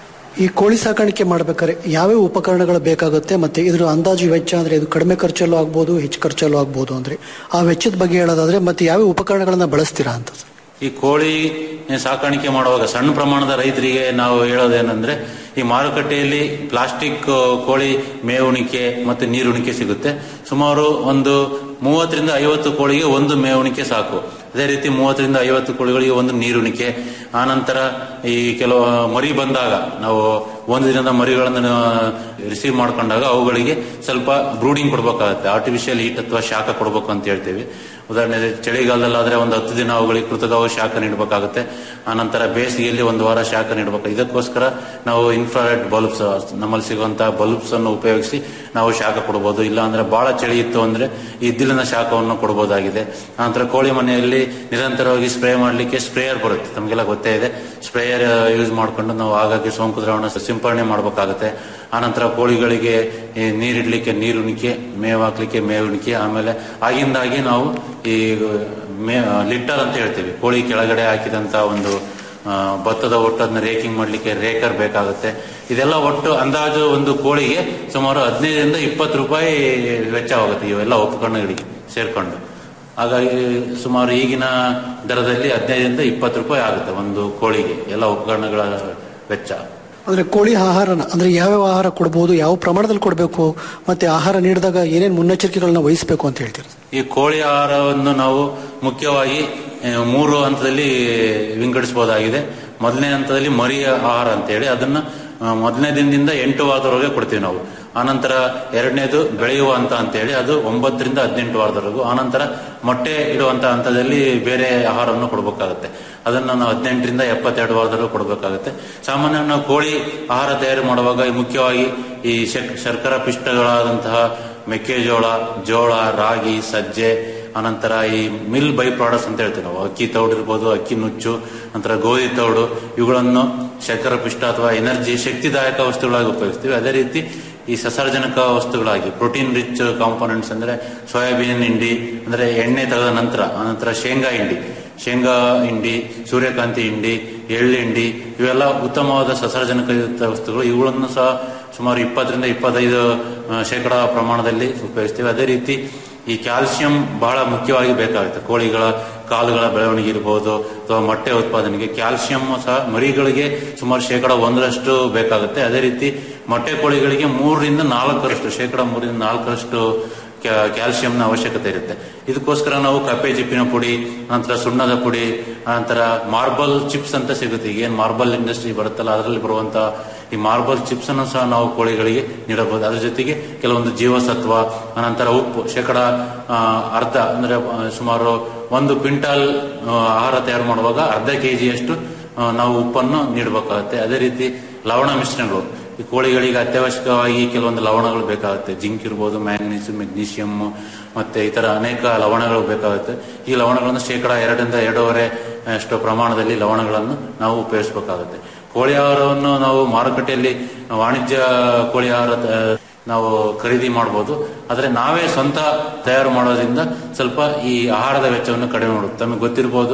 ಈ ಕೋಳಿ ಸಾಕಾಣಿಕೆ ಮಾಡ್ಬೇಕಾದ್ರೆ ಯಾವ್ಯಾವ ಉಪಕರಣಗಳು ಬೇಕಾಗುತ್ತೆ ಮತ್ತೆ ಇದ್ರ ಅಂದಾಜು ವೆಚ್ಚ ಅಂದ್ರೆ ಇದು ಕಡಿಮೆ ಖರ್ಚಲ್ಲೂ ಆಗ್ಬೋದು ಹೆಚ್ಚು ಖರ್ಚಲ್ಲೂ ಆಗ್ಬೋದು ಅಂದ್ರೆ ಆ ವೆಚ್ಚದ ಬಗ್ಗೆ ಹೇಳೋದಾದ್ರೆ ಮತ್ತೆ ಯಾವ್ಯಾವ ಉಪಕರಣಗಳನ್ನ ಬಳಸ್ತೀರಾ ಅಂತ ಸರ್? ಈ ಕೋಳಿ ಸಾಕಾಣಿಕೆ ಮಾಡುವಾಗ ಸಣ್ಣ ಪ್ರಮಾಣದ ರೈತರಿಗೆ ನಾವು ಹೇಳೋದೇನೆಂದ್ರೆ ಈ ಮಾರುಕಟ್ಟೆಯಲ್ಲಿ ಪ್ಲಾಸ್ಟಿಕ್ ಕೋಳಿ ಮೇವುಣಿಕೆ ಮತ್ತು ನೀರುಣಿಕೆ ಸಿಗುತ್ತೆ ಸುಮಾರು ಒಂದು ಮೂವತ್ತರಿಂದ ಐವತ್ತು ಕೋಳಿಗೆ ಒಂದು ಮೇವುಣಿಕೆ ಸಾಕು ಅದೇ ರೀತಿ ಮೂವತ್ತರಿಂದ ಐವತ್ತು ಕೋಳಿಗಳಿಗೆ ಒಂದು ನೀರುಣಿಕೆ ಆನಂತರ ಈ ಕೆಲವು ಮರಿ ಬಂದಾಗ ನಾವು ಒಂದು ದಿನದ ಮರಿಗಳನ್ನು ರಿಸೀವ್ ಮಾಡ್ಕೊಂಡಾಗ ಅವುಗಳಿಗೆ ಸ್ವಲ್ಪ ಬ್ರೂಡಿಂಗ್ ಕೊಡ್ಬೇಕಾಗುತ್ತೆ ಆರ್ಟಿಫಿಷಿಯಲ್ ಹೀಟ್ ಅಥವಾ ಶಾಖ ಕೊಡ್ಬೇಕು ಅಂತ ಹೇಳ್ತೀವಿ ಉದಾಹರಣೆ ಚಳಿಗಾಲದಲ್ಲಾದ್ರೆ ಒಂದು ಹತ್ತು ದಿನ ಅವುಗಳಿಗೆ ಕೃತಕ ಶಾಖ ನೀಡಬೇಕಾಗುತ್ತೆ ಆನಂತರ ಬೇಸಿಗೆಯಲ್ಲಿ ಒಂದು ವಾರ ಶಾಖ ನೀಡಬೇಕು ಇದಕ್ಕೋಸ್ಕರ ನಾವು ಇನ್ಫ್ರಾರೆಡ್ ಬಲ್ಬ್ಸ್ ನಮ್ಮಲ್ಲಿ ಸಿಗುವಂತಹ ಬಲ್ಬ್ಸ್ ಅನ್ನು ಉಪಯೋಗಿಸಿ ನಾವು ಶಾಖ ಕೊಡಬಹುದು ಇಲ್ಲ ಅಂದ್ರೆ ಬಹಳ ಚಳಿ ಇತ್ತು ಅಂದ್ರೆ ಈ ಇದ್ದಿಲಿನ ಶಾಖವನ್ನು ಕೊಡಬಹುದಾಗಿದೆ ಆನಂತರ ಕೋಳಿ ಮನೆಯಲ್ಲಿ ನಿರಂತರವಾಗಿ ಸ್ಪ್ರೇ ಮಾಡಲಿಕ್ಕೆ ಸ್ಪ್ರೇಯರ್ ಬರುತ್ತೆ ತಮಗೆಲ್ಲ ಗೊತ್ತೇ ಇದೆ ಸ್ಪ್ರೇಯರ್ ಯೂಸ್ ಮಾಡಿಕೊಂಡು ನಾವು ಆಗಾಗ್ಗೆ ಸೋಂಕು ದ್ರಾವಣ ಸಿಂಪರಣೆ ಮಾಡಬೇಕಾಗುತ್ತೆ ಆನಂತರ ಕೋಳಿಗಳಿಗೆ ಈ ನೀರಿಡ್ಲಿಕ್ಕೆ ನೀರುಣಿಕೆ ಮೇವು ಹಾಕ್ಲಿಕ್ಕೆ ಮೇವುಣಿಕೆ ಆಮೇಲೆ ಆಗಿಂದಾಗಿ ನಾವು ಈ ಮೇ ಲಿಟ್ಟರ್ ಅಂತ ಹೇಳ್ತೀವಿ ಕೋಳಿ ಕೆಳಗಡೆ ಹಾಕಿದಂತ ಒಂದು ಆ, ಭತ್ತದ ಒಟ್ಟನ್ನ ರೇಕಿಂಗ್ ಮಾಡ್ಲಿಕ್ಕೆ ರೇಕರ್ ಬೇಕಾಗುತ್ತೆ ಇದೆಲ್ಲ ಒಟ್ಟು ಅಂದಾಜು ಒಂದು ಕೋಳಿಗೆ ಸುಮಾರು ಹದಿನೈದರಿಂದ ಇಪ್ಪತ್ತು ರೂಪಾಯಿ ವೆಚ್ಚವಾಗುತ್ತೆ ಇವೆಲ್ಲ ಉಪಕರಣಗಳಿಗೆ ಸೇರ್ಕೊಂಡು ಹಾಗಾಗಿ ಸುಮಾರು ಈಗಿನ ದರದಲ್ಲಿ ಹದಿನೈದರಿಂದ ಇಪ್ಪತ್ತು ರೂಪಾಯಿ ಆಗುತ್ತೆ ಒಂದು ಕೋಳಿಗೆ ಎಲ್ಲ ಉಪಕರಣಗಳ ವೆಚ್ಚ ಅಂದ್ರೆ ಕೋಳಿ ಆಹಾರನ ಅಂದ್ರೆ ಯಾವ್ಯಾವ ಆಹಾರ ಕೊಡಬಹುದು ಯಾವ ಪ್ರಮಾಣದಲ್ಲಿ ಕೊಡಬೇಕು ಮತ್ತೆ ಆಹಾರ ನೀಡಿದಾಗ ಏನೇನು ಮುನ್ನೆಚ್ಚರಿಕೆಗಳನ್ನ ವಹಿಸಬೇಕು ಅಂತ ಹೇಳ್ತೀರಾ ಈ ಕೋಳಿ ಆಹಾರವನ್ನು ನಾವು ಮುಖ್ಯವಾಗಿ ಆ, ಮೂರು ಹಂತದಲ್ಲಿ ವಿಂಗಡಿಸಬಹುದಾಗಿದೆ ಮೊದಲನೇ ಹಂತದಲ್ಲಿ ಮರಿ ಆಹಾರ ಅಂತೇಳಿ ಅದನ್ನ ಆ, ಮೊದಲನೇ ದಿನದಿಂದ ಎಂಟು ವಾರದವರೆಗೆ ಕೊಡ್ತೀವಿ ನಾವು ಆನಂತರ ಎರಡನೇದು ಬೆಳೆಯುವ ಹಂತ ಅಂತೇಳಿ ಅದು ಒಂಬತ್ತರಿಂದ ಹದಿನೆಂಟು ವಾರದವರೆಗೂ ಆನಂತರ ಮೊಟ್ಟೆ ಇಡುವಂತ ಹಂತದಲ್ಲಿ ಬೇರೆ ಆಹಾರವನ್ನು ಕೊಡಬೇಕಾಗುತ್ತೆ ಅದನ್ನು ನಾವು ಹದಿನೆಂಟರಿಂದ ಎಪ್ಪತ್ತೆರಡು ವಾರದವರೆಗೂ ಕೊಡಬೇಕಾಗುತ್ತೆ ಸಾಮಾನ್ಯ ನಾವು ಕೋಳಿ ಆಹಾರ ತಯಾರು ಮಾಡುವಾಗ ಮುಖ್ಯವಾಗಿ ಈ ಶಕ್- ಶರ್ಕರ ಪಿಷ್ಟಗಳಾದಂತಹ ಮೆಕ್ಕೆಜೋಳ ಜೋಳ ರಾಗಿ ಸಜ್ಜೆ ಅನಂತರ ಈ ಮಿಲ್ ಬೈ ಪ್ರಾಡಕ್ಟ್ಸ್ ಅಂತ ಹೇಳ್ತೀವಿ ನಾವು ಅಕ್ಕಿ ತೌಡು ಇರ್ಬೋದು ಅಕ್ಕಿ ನುಚ್ಚು ನಂತರ ಗೋಧಿ ತೌಡು ಇವುಗಳನ್ನು ಶರ್ಕರ ಪಿಷ್ಟ ಅಥವಾ ಎನರ್ಜಿ ಶಕ್ತಿದಾಯಕ ವಸ್ತುಗಳಾಗಿ ಉಪಯೋಗಿಸ್ತೀವಿ ಅದೇ ರೀತಿ ಈ ಸಸಾರಜನಕ ವಸ್ತುಗಳಾಗಿ ಪ್ರೋಟೀನ್ ರಿಚ್ ಕಾಂಪೋನೆಂಟ್ಸ್ ಅಂದ್ರೆ ಸೋಯಾಬೀನ್ ಹಿಂಡಿ ಅಂದ್ರೆ ಎಣ್ಣೆ ತೆಗೆದ ನಂತರ ಅನಂತರ ಶೇಂಗಾ ಹಿಂಡಿ ಶೇಂಗಾ ಹಿಂಡಿ ಸೂರ್ಯಕಾಂತಿ ಹಿಂಡಿ ಎಳ್ಳು ಹಿಂಡಿ ಇವೆಲ್ಲ ಉತ್ತಮವಾದ ಸಸಾರಜನಕಯುಕ್ತ ವಸ್ತುಗಳು ಇವುಗಳನ್ನು ಸಹ ಸುಮಾರು ಇಪ್ಪತ್ತರಿಂದ ಇಪ್ಪತ್ತೈದು ಆ, ಶೇಕಡ ಪ್ರಮಾಣದಲ್ಲಿ ಉಪಯೋಗಿಸ್ತೀವಿ ಅದೇ ರೀತಿ ಈ ಕ್ಯಾಲ್ಸಿಯಂ ಬಹಳ ಮುಖ್ಯವಾಗಿ ಬೇಕಾಗುತ್ತೆ ಕೋಳಿಗಳ ಕಾಲುಗಳ ಬೆಳವಣಿಗೆ ಇರಬಹುದು ಅಥವಾ ಮೊಟ್ಟೆ ಉತ್ಪಾದನೆಗೆ ಕ್ಯಾಲ್ಸಿಯಂ ಸಹ ಮರಿಗಳಿಗೆ ಸುಮಾರು ಶೇಕಡ ಒಂದರಷ್ಟು ಬೇಕಾಗುತ್ತೆ ಅದೇ ರೀತಿ ಮೊಟ್ಟೆ ಕೋಳಿಗಳಿಗೆ ಮೂರರಿಂದ ನಾಲ್ಕರಷ್ಟು ಶೇಕಡ ಮೂರರಿಂದ ನಾಲ್ಕರಷ್ಟು ಕ್ಯಾ- ಕ್ಯಾಲ್ಸಿಯಂನ ಅವಶ್ಯಕತೆ ಇರುತ್ತೆ ಇದಕ್ಕೋಸ್ಕರ ನಾವು ಕಪ್ಪೆ ಚಿಪ್ಪಿನ ಪುಡಿ ನಂತರ ಸುಣ್ಣದ ಪುಡಿ ನಂತರ ಮಾರ್ಬಲ್ ಚಿಪ್ಸ್ ಅಂತ ಸಿಗುತ್ತೆ ಈಗ ಏನ್ ಮಾರ್ಬಲ್ ಇಂಡಸ್ಟ್ರಿ ಬರುತ್ತಲ್ಲ ಅದರಲ್ಲಿ ಬರುವಂತ ಈ ಮಾರ್ಬಲ್ ಚಿಪ್ಸ್ ಅನ್ನು ಸಹ ನಾವು ಕೋಳಿಗಳಿಗೆ ನೀಡಬಹುದು ಅದ್ರ ಜೊತೆಗೆ ಕೆಲವೊಂದು ಜೀವಸತ್ವ ಅನಂತರ ಉಪ್ಪು ಶೇಕಡ ಆ, ಅರ್ಧ ಅಂದ್ರೆ ಆ, ಸುಮಾರು ಒಂದು ಕ್ವಿಂಟಾಲ್ ಆ, ಆಹಾರ ತಯಾರು ಮಾಡುವಾಗ ಅರ್ಧ ಕೆಜಿಯಷ್ಟು ಆ, ನಾವು ಉಪ್ಪನ್ನು ನೀಡಬೇಕಾಗುತ್ತೆ ಅದೇ ರೀತಿ ಲವಣ ಮಿಶ್ರಣಗಳು ಈ ಕೋಳಿಗಳಿಗೆ ಅತ್ಯವಶ್ಯಕವಾಗಿ ಕೆಲವೊಂದು ಲವಣಗಳು ಬೇಕಾಗುತ್ತೆ ಜಿಂಕ್ ಇರ್ಬೋದು ಮ್ಯಾಂಗನೀಸ್ ಮೆಗ್ನೀಷಿಯಂ ಮತ್ತೆ ಇತರ ಅನೇಕ ಲವಣಗಳು ಬೇಕಾಗುತ್ತೆ ಈ ಲವಣಗಳನ್ನು ಶೇಕಡ ಎರಡರಿಂದ ಎರಡೂವರೆ ಅಷ್ಟು ಪ್ರಮಾಣದಲ್ಲಿ ಲವಣಗಳನ್ನು ನಾವು ಉಪಯೋಗಿಸಬೇಕಾಗುತ್ತೆ ಕೋಳಿ ಆಹಾರವನ್ನು ನಾವು ಮಾರುಕಟ್ಟೆಯಲ್ಲಿ ವಾಣಿಜ್ಯ ಕೋಳಿ ಆಹಾರ ತ- ನಾವು ಖರೀದಿ ಮಾಡಬಹುದು ಆದ್ರೆ ನಾವೇ ಸ್ವಂತ ತಯಾರು ಮಾಡೋದ್ರಿಂದ ಸ್ವಲ್ಪ ಈ ಆಹಾರದ ವೆಚ್ಚವನ್ನು ಕಡಿಮೆ ಮಾಡುತ್ತೆ ತಮಗೆ ಗೊತ್ತಿರಬಹುದು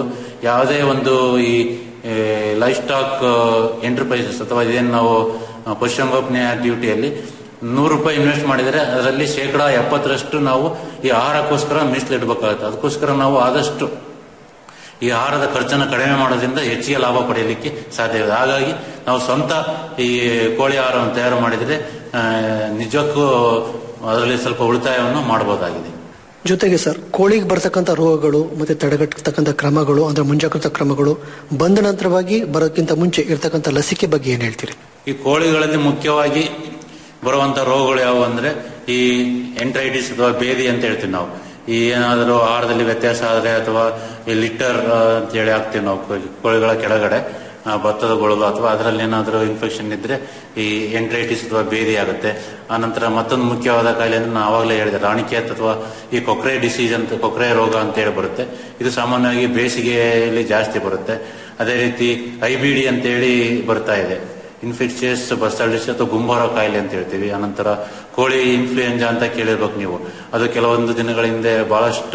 ಯಾವುದೇ ಒಂದು ಈ ಲೈಫ್ ಸ್ಟಾಕ್ ಎಂಟರ್ಪ್ರೈಸಸ್ ಅಥವಾ ಇದೇನು ನಾವು ಆ, ಪಶುಸಂಗೋಪನೆ ಆಕ್ಟಿವಿಟಿಯಲ್ಲಿ ನೂರು ರೂಪಾಯಿ ಇನ್ವೆಸ್ಟ್ ಮಾಡಿದರೆ ಅದರಲ್ಲಿ ಶೇಕಡಾ ಎಪ್ಪತ್ತರಷ್ಟು ನಾವು ಈ ಆಹಾರಕ್ಕೋಸ್ಕರ ಮೀಸಲಿಡಬೇಕಾಗುತ್ತೆ ಅದಕ್ಕೋಸ್ಕರ ನಾವು ಆದಷ್ಟು ಈ ಆಹಾರದ ಖರ್ಚನ್ನು ಕಡಿಮೆ ಮಾಡೋದ್ರಿಂದ ಹೆಚ್ಚಿಗೆ ಲಾಭ ಪಡೆಯಲಿಕ್ಕೆ ಸಾಧ್ಯವಿದೆ ಹಾಗಾಗಿ ನಾವು ಸ್ವಂತ ಈ ಕೋಳಿ ಆಹಾರವನ್ನು ತಯಾರು ಮಾಡಿದರೆ ಆ, ನಿಜಕ್ಕೂ ಅದರಲ್ಲಿ ಸ್ವಲ್ಪ ಉಳಿತಾಯವನ್ನು ಮಾಡಬಹುದಾಗಿದೆ ಜೊತೆಗೆ ಸರ್ ಕೋಳಿಗೆ ಬರ್ತಕ್ಕಂಥ ರೋಗಗಳು ಮತ್ತೆ ತಡೆಗಟ್ಟತಕ್ಕಂಥ ಕ್ರಮಗಳು ಅಂದ್ರೆ ಮುಂಜಾಗ್ರತಾ ಕ್ರಮಗಳು ಬಂದ ನಂತರವಾಗಿ ಬರೋಕ್ಕಿಂತ ಮುಂಚೆ ಇರ್ತಕ್ಕಂಥ ಲಸಿಕೆ ಬಗ್ಗೆ ಏನ್ ಹೇಳ್ತೀರಿ ಈ ಕೋಳಿಗಳಲ್ಲಿ ಮುಖ್ಯವಾಗಿ ಬರುವಂತ ರೋಗಗಳು ಯಾವುವು ಅಂದ್ರೆ ಈ ಎಂಟ್ರೈಟಿಸ್ ಅಥವಾ ಬೇದಿ ಅಂತ ಹೇಳ್ತೀವಿ ನಾವು ಈ ಏನಾದರೂ ಆಹಾರದಲ್ಲಿ ವ್ಯತ್ಯಾಸ ಆದರೆ ಅಥವಾ ಈ ಲಿಟ್ಟರ್ ಅಂತ ಹೇಳಿ ಹಾಕ್ತೀವಿ ನಾವು ಕೋ- ಕೋಳಿಗಳ ಕೆಳಗಡೆ ಆ, ಭತ್ತದ ಗೊಳಲು ಅಥವಾ ಅದರಲ್ಲಿ ಏನಾದರೂ ಇನ್ಫೆಕ್ಷನ್ ಇದ್ರೆ ಈ ಎಂಟ್ರೈಟಿಸ್ ಅಥವಾ ಬೇದಿ ಆಗುತ್ತೆ ಆನಂತರ ಮತ್ತೊಂದು ಮುಖ್ಯವಾದ ಕಾಯಿಲೆ ಅಂದ್ರೆ ನಾನು ಆವಾಗಲೇ ಹೇಳಿದೆ ರಾಣಿಕೇತ್ ಅಥವಾ ಈ ಕೊಕ್ರೆ ಡಿಸೀಸ್ ಅಂತ ಕೊಕ್ರೆ ರೋಗ ಅಂತ ಹೇಳಿ ಬರುತ್ತೆ ಇದು ಸಾಮಾನ್ಯವಾಗಿ ಬೇಸಿಗೆಯಲ್ಲಿ ಜಾಸ್ತಿ ಬರುತ್ತೆ ಅದೇ ರೀತಿ ಐ ಬಿ ಡಿ ಅಂತೇಳಿ ಬರ್ತಾ ಇದೆ ಇನ್ಫೆಕ್ಷಿಯಸ್ ಬಸ್ಟಾಲ್ಡಿಸ್ ಅಥವಾ ಗುಂಬಾರ ಕಾಯಿಲೆ ಅಂತ ಹೇಳ್ತೀವಿ ಅನಂತರ ಕೋಳಿ ಇನ್ಫ್ಲೂಯೆಂಜಾ ಅಂತ ಕೇಳಿರ್ಬೇಕು ನೀವು ಅದು ಕೆಲವೊಂದು ದಿನಗಳ ಹಿಂದೆ ಬಹಳಷ್ಟು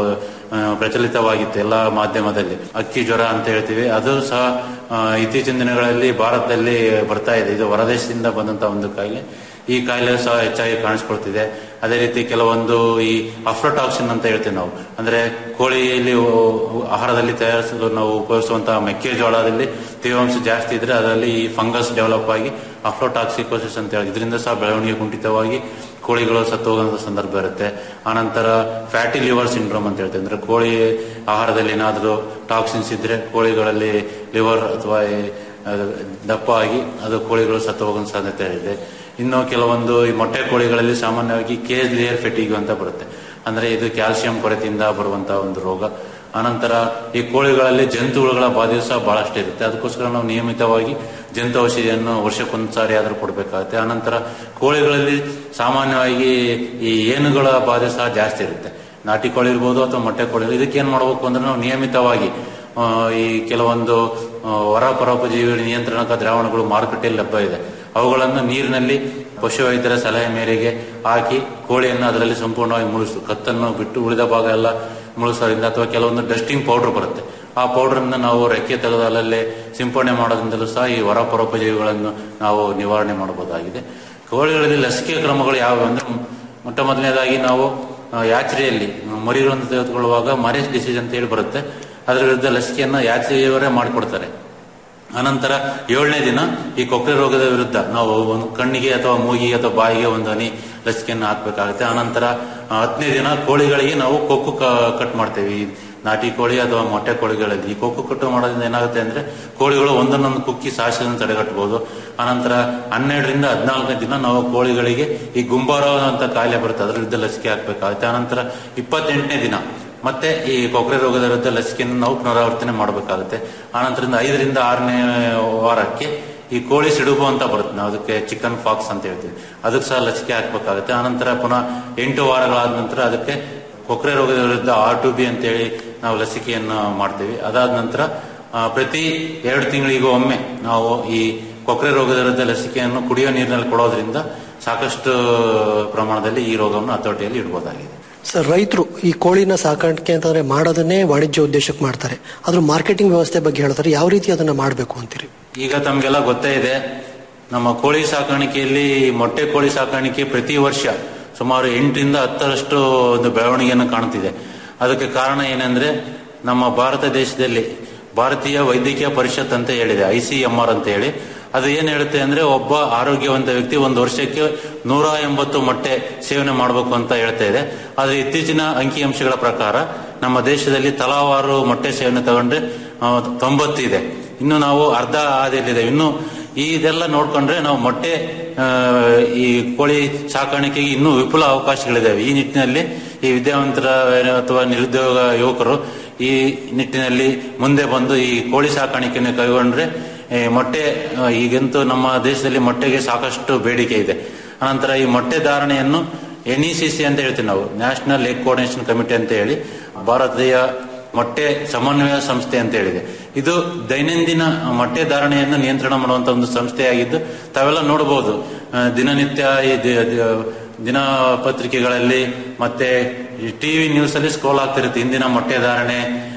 ಆ, ಪ್ರಚಲಿತವಾಗಿತ್ತು ಎಲ್ಲ ಮಾಧ್ಯಮದಲ್ಲಿ ಅಕ್ಕಿ ಜ್ವರ ಅಂತ ಹೇಳ್ತೀವಿ ಅದು ಸಹ ಆ, ಇತ್ತೀಚಿನ ದಿನಗಳಲ್ಲಿ ಭಾರತದಲ್ಲಿ ಬರ್ತಾ ಇದೆ ಇದು ಹೊರದೇಶದಿಂದ ಬಂದಂತ ಒಂದು ಕಾಯಿಲೆ ಈ ಕಾಯಿಲೆ ಸಹ ಹೆಚ್ಚಾಗಿ ಕಾಣಿಸ್ಕೊಳ್ತಿದೆ ಅದೇ ರೀತಿ ಕೆಲವೊಂದು ಈ ಅಫ್ಲೋಟಾಕ್ಸಿನ್ ಅಂತ ಹೇಳ್ತೀವಿ ನಾವು ಅಂದ್ರೆ ಕೋಳಿಯಲ್ಲಿ ಉ- ಆಹಾರದಲ್ಲಿ ತಯಾರಿಸಲು ನಾವು ಉಪಯೋಗಿಸುವಂತಹ ಮೆಕ್ಕೆಜೋಳದಲ್ಲಿ ತೇವಾಂಶ ಜಾಸ್ತಿ ಇದ್ರೆ ಅದರಲ್ಲಿ ಈ ಫಂಗಸ್ ಡೆವಲಪ್ ಆಗಿ ಅಫ್ಲೋಟಾಕ್ಸಿಕೋಸಿಸ್ ಅಂತ ಹೇಳಿ ಇದರಿಂದ ಸಹ ಬೆಳವಣಿಗೆ ಕುಂಠಿತವಾಗಿ ಕೋಳಿಗಳು ಸತ್ತು ಹೋಗುವಂತ ಸಂದರ್ಭ ಇರುತ್ತೆ ಆನಂತರ ಫ್ಯಾಟಿ ಲಿವರ್ ಸಿಂಡ್ರೋಮ್ ಅಂತ ಹೇಳ್ತೀವಿ ಅಂದ್ರೆ ಕೋಳಿ ಆಹಾರದಲ್ಲಿ ಏನಾದರೂ ಟಾಕ್ಸಿನ್ಸ್ ಇದ್ರೆ ಕೋಳಿಗಳಲ್ಲಿ ಲಿವರ್ ಅಥವಾ ಈ, ಅದು ದಪ್ಪ ಆಗಿ ಅದು ಕೋಳಿಗಳು ಸತ್ತು ಹೋಗುವ ಸಾಧ್ಯತೆ ಇದೆ ಇನ್ನು ಕೆಲವೊಂದು ಈ ಮೊಟ್ಟೆ ಕೋಳಿಗಳಲ್ಲಿ ಸಾಮಾನ್ಯವಾಗಿ ಕೇಜ್ ಲೇಯರ್ ಫೆಟಿಗು ಅಂತ ಬರುತ್ತೆ ಅಂದ್ರೆ ಇದು ಕ್ಯಾಲ್ಸಿಯಂ ಕೊರತೆಯಿಂದ ಬರುವಂತಹ ಒಂದು ರೋಗ ಅನಂತರ ಈ ಕೋಳಿಗಳಲ್ಲಿ ಜಂತುಹುಳುಗಳ ಬಾಧೆಯು ಸಹ ಬಹಳಷ್ಟು ಇರುತ್ತೆ ಅದಕ್ಕೋಸ್ಕರ ನಾವು ನಿಯಮಿತವಾಗಿ ಜಂತು ಔಷಧಿಯನ್ನು ವರ್ಷಕ್ಕೊಂದು ಸಾರಿ ಆದ್ರೂ ಕೊಡಬೇಕಾಗುತ್ತೆ ಆನಂತರ ಕೋಳಿಗಳಲ್ಲಿ ಸಾಮಾನ್ಯವಾಗಿ ಈ ಏನುಗಳ ಬಾಧೆ ಸಹ ಜಾಸ್ತಿ ಇರುತ್ತೆ ನಾಟಿ ಕೋಳಿ ಇರ್ಬೋದು ಅಥವಾ ಮೊಟ್ಟೆ ಕೋಳಿ ಇರ್ಬೋದು. ಇದಕ್ಕೆ ಏನ್ ಮಾಡಬೇಕು ಅಂದ್ರೆ ನಾವು ನಿಯಮಿತವಾಗಿ ಆ, ಈ ಕೆಲವೊಂದು ಆ, ಹೊರ ಪರೋಪಜೀವಿ ನಿಯಂತ್ರಣಕ ದ್ರಾವಣಗಳು ಮಾರುಕಟ್ಟೆಯಲ್ಲಿ ಲಭ್ಯ ಇದೆ ಅವುಗಳನ್ನು ನೀರಿನಲ್ಲಿ ಪಶುವೈದ್ಯರ ಸಲಹೆ ಮೇರೆಗೆ ಹಾಕಿ ಕೋಳಿಯನ್ನು ಅದರಲ್ಲಿ ಸಂಪೂರ್ಣವಾಗಿ ಮುಳುಸು ಕತ್ತನ್ನು ಬಿಟ್ಟು ಉಳಿದ ಭಾಗ ಎಲ್ಲ ಮುಳುಸೋದ್ರಿಂದ ಅಥವಾ ಕೆಲವೊಂದು ಡಸ್ಟಿಂಗ್ ಪೌಡರ್ ಬರುತ್ತೆ ಆ ಪೌಡರ್ ಅನ್ನು ನಾವು ರೆಕ್ಕೆ ತೆಗೆದು ಅಲ್ಲಲ್ಲೇ ಸಿಂಪಡಣೆ ಮಾಡೋದ್ರಿಂದಲೂ ಸಹ ಈ ಹೊರ ಪರೋಪಜೀವಿಗಳನ್ನು ನಾವು ನಿವಾರಣೆ ಮಾಡಬಹುದಾಗಿದೆ ಕೋಳಿಗಳಲ್ಲಿ ಲಸಿಕೆ ಕ್ರಮಗಳು ಯಾವುವು ಅಂದ್ರೆ ಮೊಟ್ಟ ಮೊದಲನೇದಾಗಿ ನಾವು ಆ, ಯಾತ್ರೆಯಲ್ಲಿ ಮರಿಗಳನ್ನು ತೆಗೆದುಕೊಳ್ಳುವಾಗ ಮರೇಜ್ ಡಿಸೀಸ್ ಅಂತ ಹೇಳಿ ಬರುತ್ತೆ ಅದರ ವಿರುದ್ಧ ಲಸಿಕೆಯನ್ನು ಯಾತ್ರೆಯವರೇ ಮಾಡಿಕೊಡ್ತಾರೆ ಅನಂತರ ಏಳನೇ ದಿನ ಈ ಕೊಕ್ರೆ ರೋಗದ ವಿರುದ್ಧ ನಾವು ಒಂದು ಕಣ್ಣಿಗೆ ಅಥವಾ ಮೂಗಿಗೆ ಅಥವಾ ಬಾಯಿಗೆ ಒಂದು ಹನಿ ಲಸಿಕೆಯನ್ನು ಹಾಕಬೇಕಾಗುತ್ತೆ ಅನಂತರ ಆ, ಹತ್ತನೇ ದಿನ ಕೋಳಿಗಳಿಗೆ ನಾವು ಕೊಕ್ಕು ಕ- ಕಟ್ ಮಾಡ್ತೇವೆ ಈ ನಾಟಿ ಕೋಳಿ ಅಥವಾ ಮೊಟ್ಟೆ ಕೋಳಿಗಳಲ್ಲಿ ಈ ಕೊಕ್ಕು ಕಟ್ಟು ಮಾಡೋದ್ರಿಂದ ಏನಾಗುತ್ತೆ ಅಂದ್ರೆ ಕೋಳಿಗಳು ಒಂದನ್ನೊಂದು ಕುಕ್ಕಿ ಸಾಯಿಸೋದನ್ನು ತಡೆಗಟ್ಟಬಹುದು ಅನಂತರ ಹನ್ನೆರಡರಿಂದ ಹದಿನಾಲ್ಕನೇ ದಿನ ನಾವು ಕೋಳಿಗಳಿಗೆ ಈ ಗುಂಬಾರೋ ಅಂತ ಕಾಯಿಲೆ ಬರುತ್ತೆ ಅದರ ವಿರುದ್ಧ ಲಸಿಕೆ ಹಾಕಬೇಕಾಗುತ್ತೆ ಅನಂತರ ಇಪ್ಪತ್ತೆಂಟನೇ ದಿನ ಮತ್ತೆ ಈ ಕೊಕ್ರೆ ರೋಗದ ವಿರುದ್ಧ ಲಸಿಕೆಯನ್ನು ನಾವು ಪುನರಾವರ್ತನೆ ಮಾಡಬೇಕಾಗುತ್ತೆ ಆನಂತರದಿಂದ ಐದರಿಂದ ಆರನೇ ವಾರಕ್ಕೆ ಈ ಕೋಳಿ ಸಿಡುಬು ಅಂತ ಬರುತ್ತೆ ನಾವು ಅದಕ್ಕೆ ಚಿಕನ್ ಫಾಕ್ಸ್ ಅಂತ ಹೇಳ್ತೀವಿ ಅದಕ್ಕೆ ಸಹ ಲಸಿಕೆ ಹಾಕಬೇಕಾಗುತ್ತೆ ಆನಂತರ ಪುನಃ ಎಂಟು ವಾರಗಳಾದ ನಂತರ ಅದಕ್ಕೆ ಕೊಕ್ರೆ ರೋಗದ ವಿರುದ್ಧ ಆರ್ ಟು ಬಿ ಅಂತೇಳಿ ನಾವು ಲಸಿಕೆಯನ್ನು ಮಾಡ್ತೀವಿ ಅದಾದ ನಂತರ ಆ, ಪ್ರತಿ ಎರಡು ತಿಂಗಳಿಗೂ ಒಮ್ಮೆ ನಾವು ಈ ಕೊಕ್ರೆ ರೋಗದ ವಿರುದ್ಧ ಲಸಿಕೆಯನ್ನು ಕುಡಿಯೋ ನೀರಿನಲ್ಲಿ ಕೊಡೋದ್ರಿಂದ ಸಾಕಷ್ಟು ಪ್ರಮಾಣದಲ್ಲಿ ಈ ರೋಗವನ್ನು ಹತೋಟಿಯಲ್ಲಿ ಇಡಬಹುದಾಗಿದೆ ಸರ್ ರೈತರು ಈ ಕೋಳಿನ ಸಾಕಾಣಿಕೆ ಅಂತಂದ್ರೆ ಮಾಡೋದನ್ನೇ ವಾಣಿಜ್ಯ ಉದ್ದೇಶಕ್ಕೆ ಮಾಡ್ತಾರೆ ಅದ್ರ ಮಾರ್ಕೆಟಿಂಗ್ ವ್ಯವಸ್ಥೆ ಬಗ್ಗೆ ಹೇಳ್ತಾರೆ ಯಾವ ರೀತಿ ಅದನ್ನ ಮಾಡಬೇಕು ಅಂತೀರಿ ಈಗ ತಮಗೆಲ್ಲ ಗೊತ್ತೇ ಇದೆ ನಮ್ಮ ಕೋಳಿ ಸಾಕಾಣಿಕೆಯಲ್ಲಿ ಮೊಟ್ಟೆ ಕೋಳಿ ಸಾಕಾಣಿಕೆ ಪ್ರತಿ ವರ್ಷ ಸುಮಾರು ಎಂಟರಿಂದ ಹತ್ತರಷ್ಟು ಒಂದು ಬೆಳವಣಿಗೆಯನ್ನು ಕಾಣುತ್ತಿದೆ ಅದಕ್ಕೆ ಕಾರಣ ಏನಂದ್ರೆ ನಮ್ಮ ಭಾರತ ದೇಶದಲ್ಲಿ ಭಾರತೀಯ ವೈದ್ಯಕೀಯ ಪರಿಷತ್ ಅಂತ ಹೇಳಿದೆ ಐ ಸಿ ಎಂ ಆರ್ ಅಂತ ಹೇಳಿ ಅದು ಏನ್ ಹೇಳುತ್ತೆ ಅಂದ್ರೆ ಒಬ್ಬ ಆರೋಗ್ಯವಂತ ವ್ಯಕ್ತಿ ಒಂದು ವರ್ಷಕ್ಕೆ ನೂರ ಎಂಬತ್ತು ಮೊಟ್ಟೆ ಸೇವನೆ ಮಾಡಬೇಕು ಅಂತ ಹೇಳ್ತಾ ಇದೆ ಆದ್ರೆ ಇತ್ತೀಚಿನ ಅಂಕಿಅಂಶಗಳ ಪ್ರಕಾರ ನಮ್ಮ ದೇಶದಲ್ಲಿ ತಲಾವಾರು ಮೊಟ್ಟೆ ಸೇವನೆ ತಗೊಂಡ್ರೆ ಆ, ತೊಂಬತ್ತು ಇದೆ ಇನ್ನು ನಾವು ಅರ್ಧ ಹಾದಿಯಲ್ಲಿದೆ ಇನ್ನು ಈ ಇದೆಲ್ಲ ನೋಡ್ಕೊಂಡ್ರೆ ನಾವು ಮೊಟ್ಟೆ ಆ, ಈ ಕೋಳಿ ಸಾಕಾಣಿಕೆಗೆ ಇನ್ನೂ ವಿಪುಲ ಅವಕಾಶಗಳಿದಾವೆ ಈ ನಿಟ್ಟಿನಲ್ಲಿ ಈ ವಿದ್ಯಾವಂತರ ಅಥವಾ ನಿರುದ್ಯೋಗ ಯುವಕರು ಈ ನಿಟ್ಟಿನಲ್ಲಿ ಮುಂದೆ ಬಂದು ಈ ಕೋಳಿ ಸಾಕಾಣಿಕೆಯನ್ನು ಕೈಗೊಂಡ್ರೆ ಈ ಮೊಟ್ಟೆ ಆ, ಈಗಂತೂ ನಮ್ಮ ದೇಶದಲ್ಲಿ ಮೊಟ್ಟೆಗೆ ಸಾಕಷ್ಟು ಬೇಡಿಕೆ ಇದೆ ಅನಂತರ ಈ ಮೊಟ್ಟೆ ಧಾರಣೆಯನ್ನು ಎನ್ ಇ ಸಿ ಸಿ ಅಂತ ಹೇಳ್ತೀವಿ ನಾವು ನ್ಯಾಷನಲ್ ಎಗ್ ಕೋರ್ಡಿನೇಷನ್ ಕಮಿಟಿ ಅಂತ ಹೇಳಿ ಭಾರತೀಯ ಮೊಟ್ಟೆ ಸಮನ್ವಯ ಸಂಸ್ಥೆ ಅಂತ ಹೇಳಿದೆ ಇದು ದೈನಂದಿನ ಮೊಟ್ಟೆ ಧಾರಣೆಯನ್ನು ನಿಯಂತ್ರಣ ಮಾಡುವಂತ ಒಂದು ಸಂಸ್ಥೆಯಾಗಿದ್ದು ತಾವೆಲ್ಲ ನೋಡಬಹುದು ಆ, ದಿನನಿತ್ಯ ಈ ದಿ- ದಿ- ದಿನಪತ್ರಿಕೆಗಳಲ್ಲಿ ಮತ್ತೆ ಟಿವಿ ನ್ಯೂಸ್ ಅಲ್ಲಿ ಸ್ಕ್ರೋಲ್ ಆಗ್ತಿರುತ್ತೆ ಇಂದಿನ ಮೊಟ್ಟೆ ಧಾರಣೆ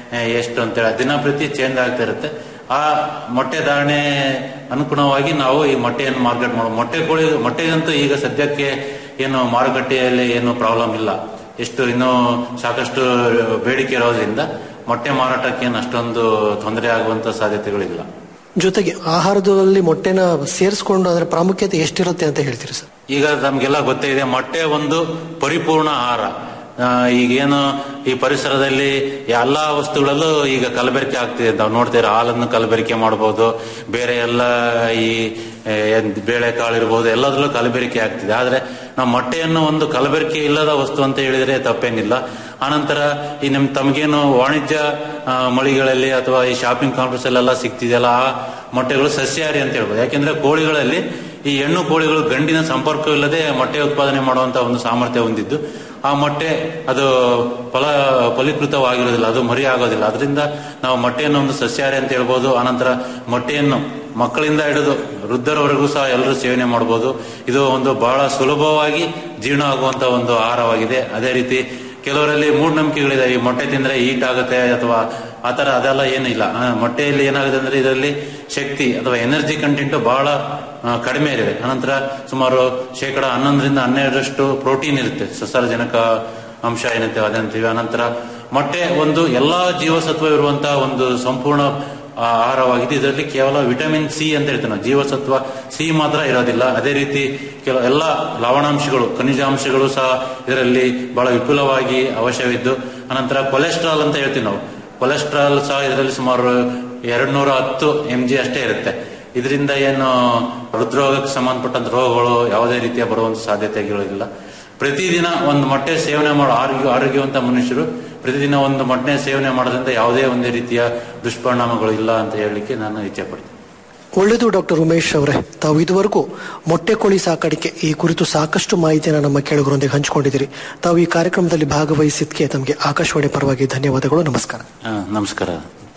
ಆ, ಎಷ್ಟು ಅಂತೇಳಿ ದಿನಪ್ರತಿ ಚೇಂಜ್ ಆಗ್ತಾ ಇರುತ್ತೆ ಆ ಮೊಟ್ಟೆ ಧಾರಣೆ ಅನುಗುಣವಾಗಿ ನಾವು ಈ ಮೊಟ್ಟೆಯನ್ನು ಮಾರ್ಕೆಟ್ ಮಾಡೋ ಮೊಟ್ಟೆ ಕೋಳಿ ಮೊಟ್ಟೆಗಂತೂ ಈಗ ಸದ್ಯಕ್ಕೆ ಏನು ಮಾರುಕಟ್ಟೆಯಲ್ಲಿ ಏನು ಪ್ರಾಬ್ಲಮ್ ಇಲ್ಲ ಎಷ್ಟು ಇನ್ನೂ ಸಾಕಷ್ಟು ಬೇಡಿಕೆ ಇರೋದ್ರಿಂದ ಮೊಟ್ಟೆ ಮಾರಾಟಕ್ಕೆ ಏನು ಅಷ್ಟೊಂದು ತೊಂದರೆ ಆಗುವಂತ ಸಾಧ್ಯತೆಗಳಿಲ್ಲ ಜೊತೆಗೆ ಆಹಾರದಲ್ಲಿ ಮೊಟ್ಟೆನ ಸೇರಿಸ್ಕೊಂಡು ಅದರ ಪ್ರಾಮುಖ್ಯತೆ ಎಷ್ಟಿರುತ್ತೆ ಅಂತ ಹೇಳ್ತೀರಿ ಸರ್ ಈಗ ನಮ್ಗೆಲ್ಲ ಗೊತ್ತೇ ಇದೆ ಮೊಟ್ಟೆ ಒಂದು ಪರಿಪೂರ್ಣ ಆಹಾರ ಆ, ಈಗೇನು ಈ ಪರಿಸರದಲ್ಲಿ ಎಲ್ಲಾ ವಸ್ತುಗಳಲ್ಲೂ ಈಗ ಕಲಬೆರಕೆ ಆಗ್ತಿದೆ ನಾವು ನೋಡ್ತೀರ ಹಾಲನ್ನು ಕಲಬೆರಕೆ ಮಾಡಬಹುದು ಬೇರೆ ಎಲ್ಲ ಈ ಏ, ಏನ್ ಬೇಳೆಕಾಳು ಇರ್ಬೋದು ಎಲ್ಲದರಲ್ಲೂ ಕಲಬೆರಕೆ ಆಗ್ತಿದೆ ಆದ್ರೆ ನಾವು ಮೊಟ್ಟೆಯನ್ನು ಒಂದು ಕಲಬೆರಕೆ ಇಲ್ಲದ ವಸ್ತು ಅಂತ ಹೇಳಿದ್ರೆ ತಪ್ಪೇನಿಲ್ಲ ಆನಂತರ ಈ ನಿಮ್ ತಮಗೇನು ವಾಣಿಜ್ಯ ಆ, ಮಳಿಗಳಲ್ಲಿ ಅಥವಾ ಈ ಶಾಪಿಂಗ್ ಕಾಂಪ್ಲೆಕ್ಸ್ ಅಲ್ಲೆಲ್ಲ ಸಿಗ್ತಿದೆಯಲ್ಲ ಆ ಮೊಟ್ಟೆಗಳು ಸಸ್ಯಾಹಾರಿ ಅಂತ ಹೇಳ್ಬೋದು ಯಾಕೆಂದ್ರೆ ಕೋಳಿಗಳಲ್ಲಿ ಈ ಹೆಣ್ಣು ಕೋಳಿಗಳು ಗಂಡಿನ ಸಂಪರ್ಕವಿಲ್ಲದೆ ಮೊಟ್ಟೆ ಉತ್ಪಾದನೆ ಮಾಡುವಂತ ಒಂದು ಸಾಮರ್ಥ್ಯ ಹೊಂದಿದ್ದು ಆ ಮೊಟ್ಟೆ ಅದು ಫಲ ಫಲೀಕೃತವಾಗಿರೋದಿಲ್ಲ ಅದು ಮರಿ ಆಗೋದಿಲ್ಲ ಅದರಿಂದ ನಾವು ಮೊಟ್ಟೆಯನ್ನು ಒಂದು ಸಸ್ಯಾಹಾರಿ ಅಂತ ಹೇಳ್ಬೋದು ಆನಂತರ ಮೊಟ್ಟೆಯನ್ನು ಮಕ್ಕಳಿಂದ ಹಿಡಿದು ವೃದ್ಧರವರೆಗೂ ಸಹ ಎಲ್ಲರೂ ಸೇವನೆ ಮಾಡಬಹುದು ಇದು ಒಂದು ಬಹಳ ಸುಲಭವಾಗಿ ಜೀರ್ಣ ಆಗುವಂತ ಒಂದು ಆಹಾರವಾಗಿದೆ ಅದೇ ರೀತಿ ಕೆಲವರಲ್ಲಿ ಮೂಢನಂಬಿಕೆಗಳಿದೆ ಈ ಮೊಟ್ಟೆ ತಿಂದ್ರೆ ಹೀಟ್ ಆಗುತ್ತೆ ಅಥವಾ ಆತರ ಅದೆಲ್ಲ ಏನಿಲ್ಲ ಆ, ಮೊಟ್ಟೆಯಲ್ಲಿ ಏನಾಗುತ್ತೆ ಅಂದ್ರೆ ಇದರಲ್ಲಿ ಶಕ್ತಿ ಅಥವಾ ಎನರ್ಜಿ ಕಂಟೆಂಟ್ ಬಹಳ ಆ, ಕಡಿಮೆ ಇದೆ ಅನಂತರ ಸುಮಾರು ಶೇಕಡ ಹನ್ನೊಂದರಿಂದ ಹನ್ನೆರಡರಷ್ಟು ಪ್ರೋಟೀನ್ ಇರುತ್ತೆ ಸಸಾರಜನಕ ಅಂಶ ಏನಂತೇವೆ ಅದಂತೀವಿ ಅನಂತರ ಮೊಟ್ಟೆ ಒಂದು ಎಲ್ಲಾ ಜೀವಸತ್ವ ಇರುವಂತಹ ಒಂದು ಸಂಪೂರ್ಣ ಆ, ಆಹಾರವಾಗಿದೆ ಇದರಲ್ಲಿ ಕೇವಲ ವಿಟಮಿನ್ ಸಿ ಅಂತ ಹೇಳ್ತೇವೆ ನಾವು ಜೀವಸತ್ವ ಸಿ ಮಾತ್ರ ಇರೋದಿಲ್ಲ ಅದೇ ರೀತಿ ಕೆಲವು ಎಲ್ಲ ಲವಣಾಂಶಗಳು ಖನಿಜಾಂಶಗಳು ಸಹ ಇದರಲ್ಲಿ ಬಹಳ ವಿಪುಲವಾಗಿ ಅವಶ್ಯವಿದ್ದು ಅನಂತರ ಕೊಲೆಸ್ಟ್ರಾಲ್ ಅಂತ ಹೇಳ್ತೀವಿ ನಾವು ಕೊಲೆಸ್ಟ್ರಾಲ್ ಸಹ ಇದರಲ್ಲಿ ಸುಮಾರು ಎರಡ್ ನೂರ ಹತ್ತು ಎಂ ಜಿ ಅಷ್ಟೇ ಇರುತ್ತೆ ಇದರಿಂದ ಏನು ಹೃದ್ರೋಗಕ್ಕೆ ಸಂಬಂಧಪಟ್ಟಂತ ರೋಗಗಳು ಯಾವುದೇ ರೀತಿಯ ಬರುವಂತ ಸಾಧ್ಯತೆಗಳಿಲ್ಲ ಪ್ರತಿದಿನ ಒಂದು ಮೊಟ್ಟೆ ಸೇವನೆ ಮಾಡೋ ಆರೋಗ್ಯ ಆರೋಗ್ಯವಂತ ಮನುಷ್ಯರು ಪ್ರತಿದಿನ ಒಂದು ಮೊಟ್ಟೆ ಸೇವನೆ ಮಾಡೋದ್ರಿಂದ ಯಾವುದೇ ಒಂದು ರೀತಿಯ ದುಷ್ಪರಿಣಾಮಗಳು ಇಲ್ಲ ಅಂತ ಹೇಳಲಿಕ್ಕೆ ನಾನು ಇಚ್ಛೆ ಪಡ್ತೀನಿ ಒಳ್ಳೆಯದು ಡಾಕ್ಟರ್ ಉಮೇಶ್ ಅವರೇ ತಾವು ಇದುವರೆಗೂ ಮೊಟ್ಟೆ ಕೋಳಿ ಸಾಕಾಣಿಕೆ ಈ ಕುರಿತು ಸಾಕಷ್ಟು ಮಾಹಿತಿಯನ್ನು ನಮ್ಮ ಕೇಳುಗರೊಂದಿಗೆ ಹಂಚಿಕೊಂಡಿದ್ದೀರಿ ತಾವು ಈ ಕಾರ್ಯಕ್ರಮದಲ್ಲಿ ಭಾಗವಹಿಸಿದ್ದಕ್ಕೆ ತಮಗೆ ಆಕಾಶವಾಣಿ ಪರವಾಗಿ ಧನ್ಯವಾದಗಳು ನಮಸ್ಕಾರ ಆ, ನಮಸ್ಕಾರ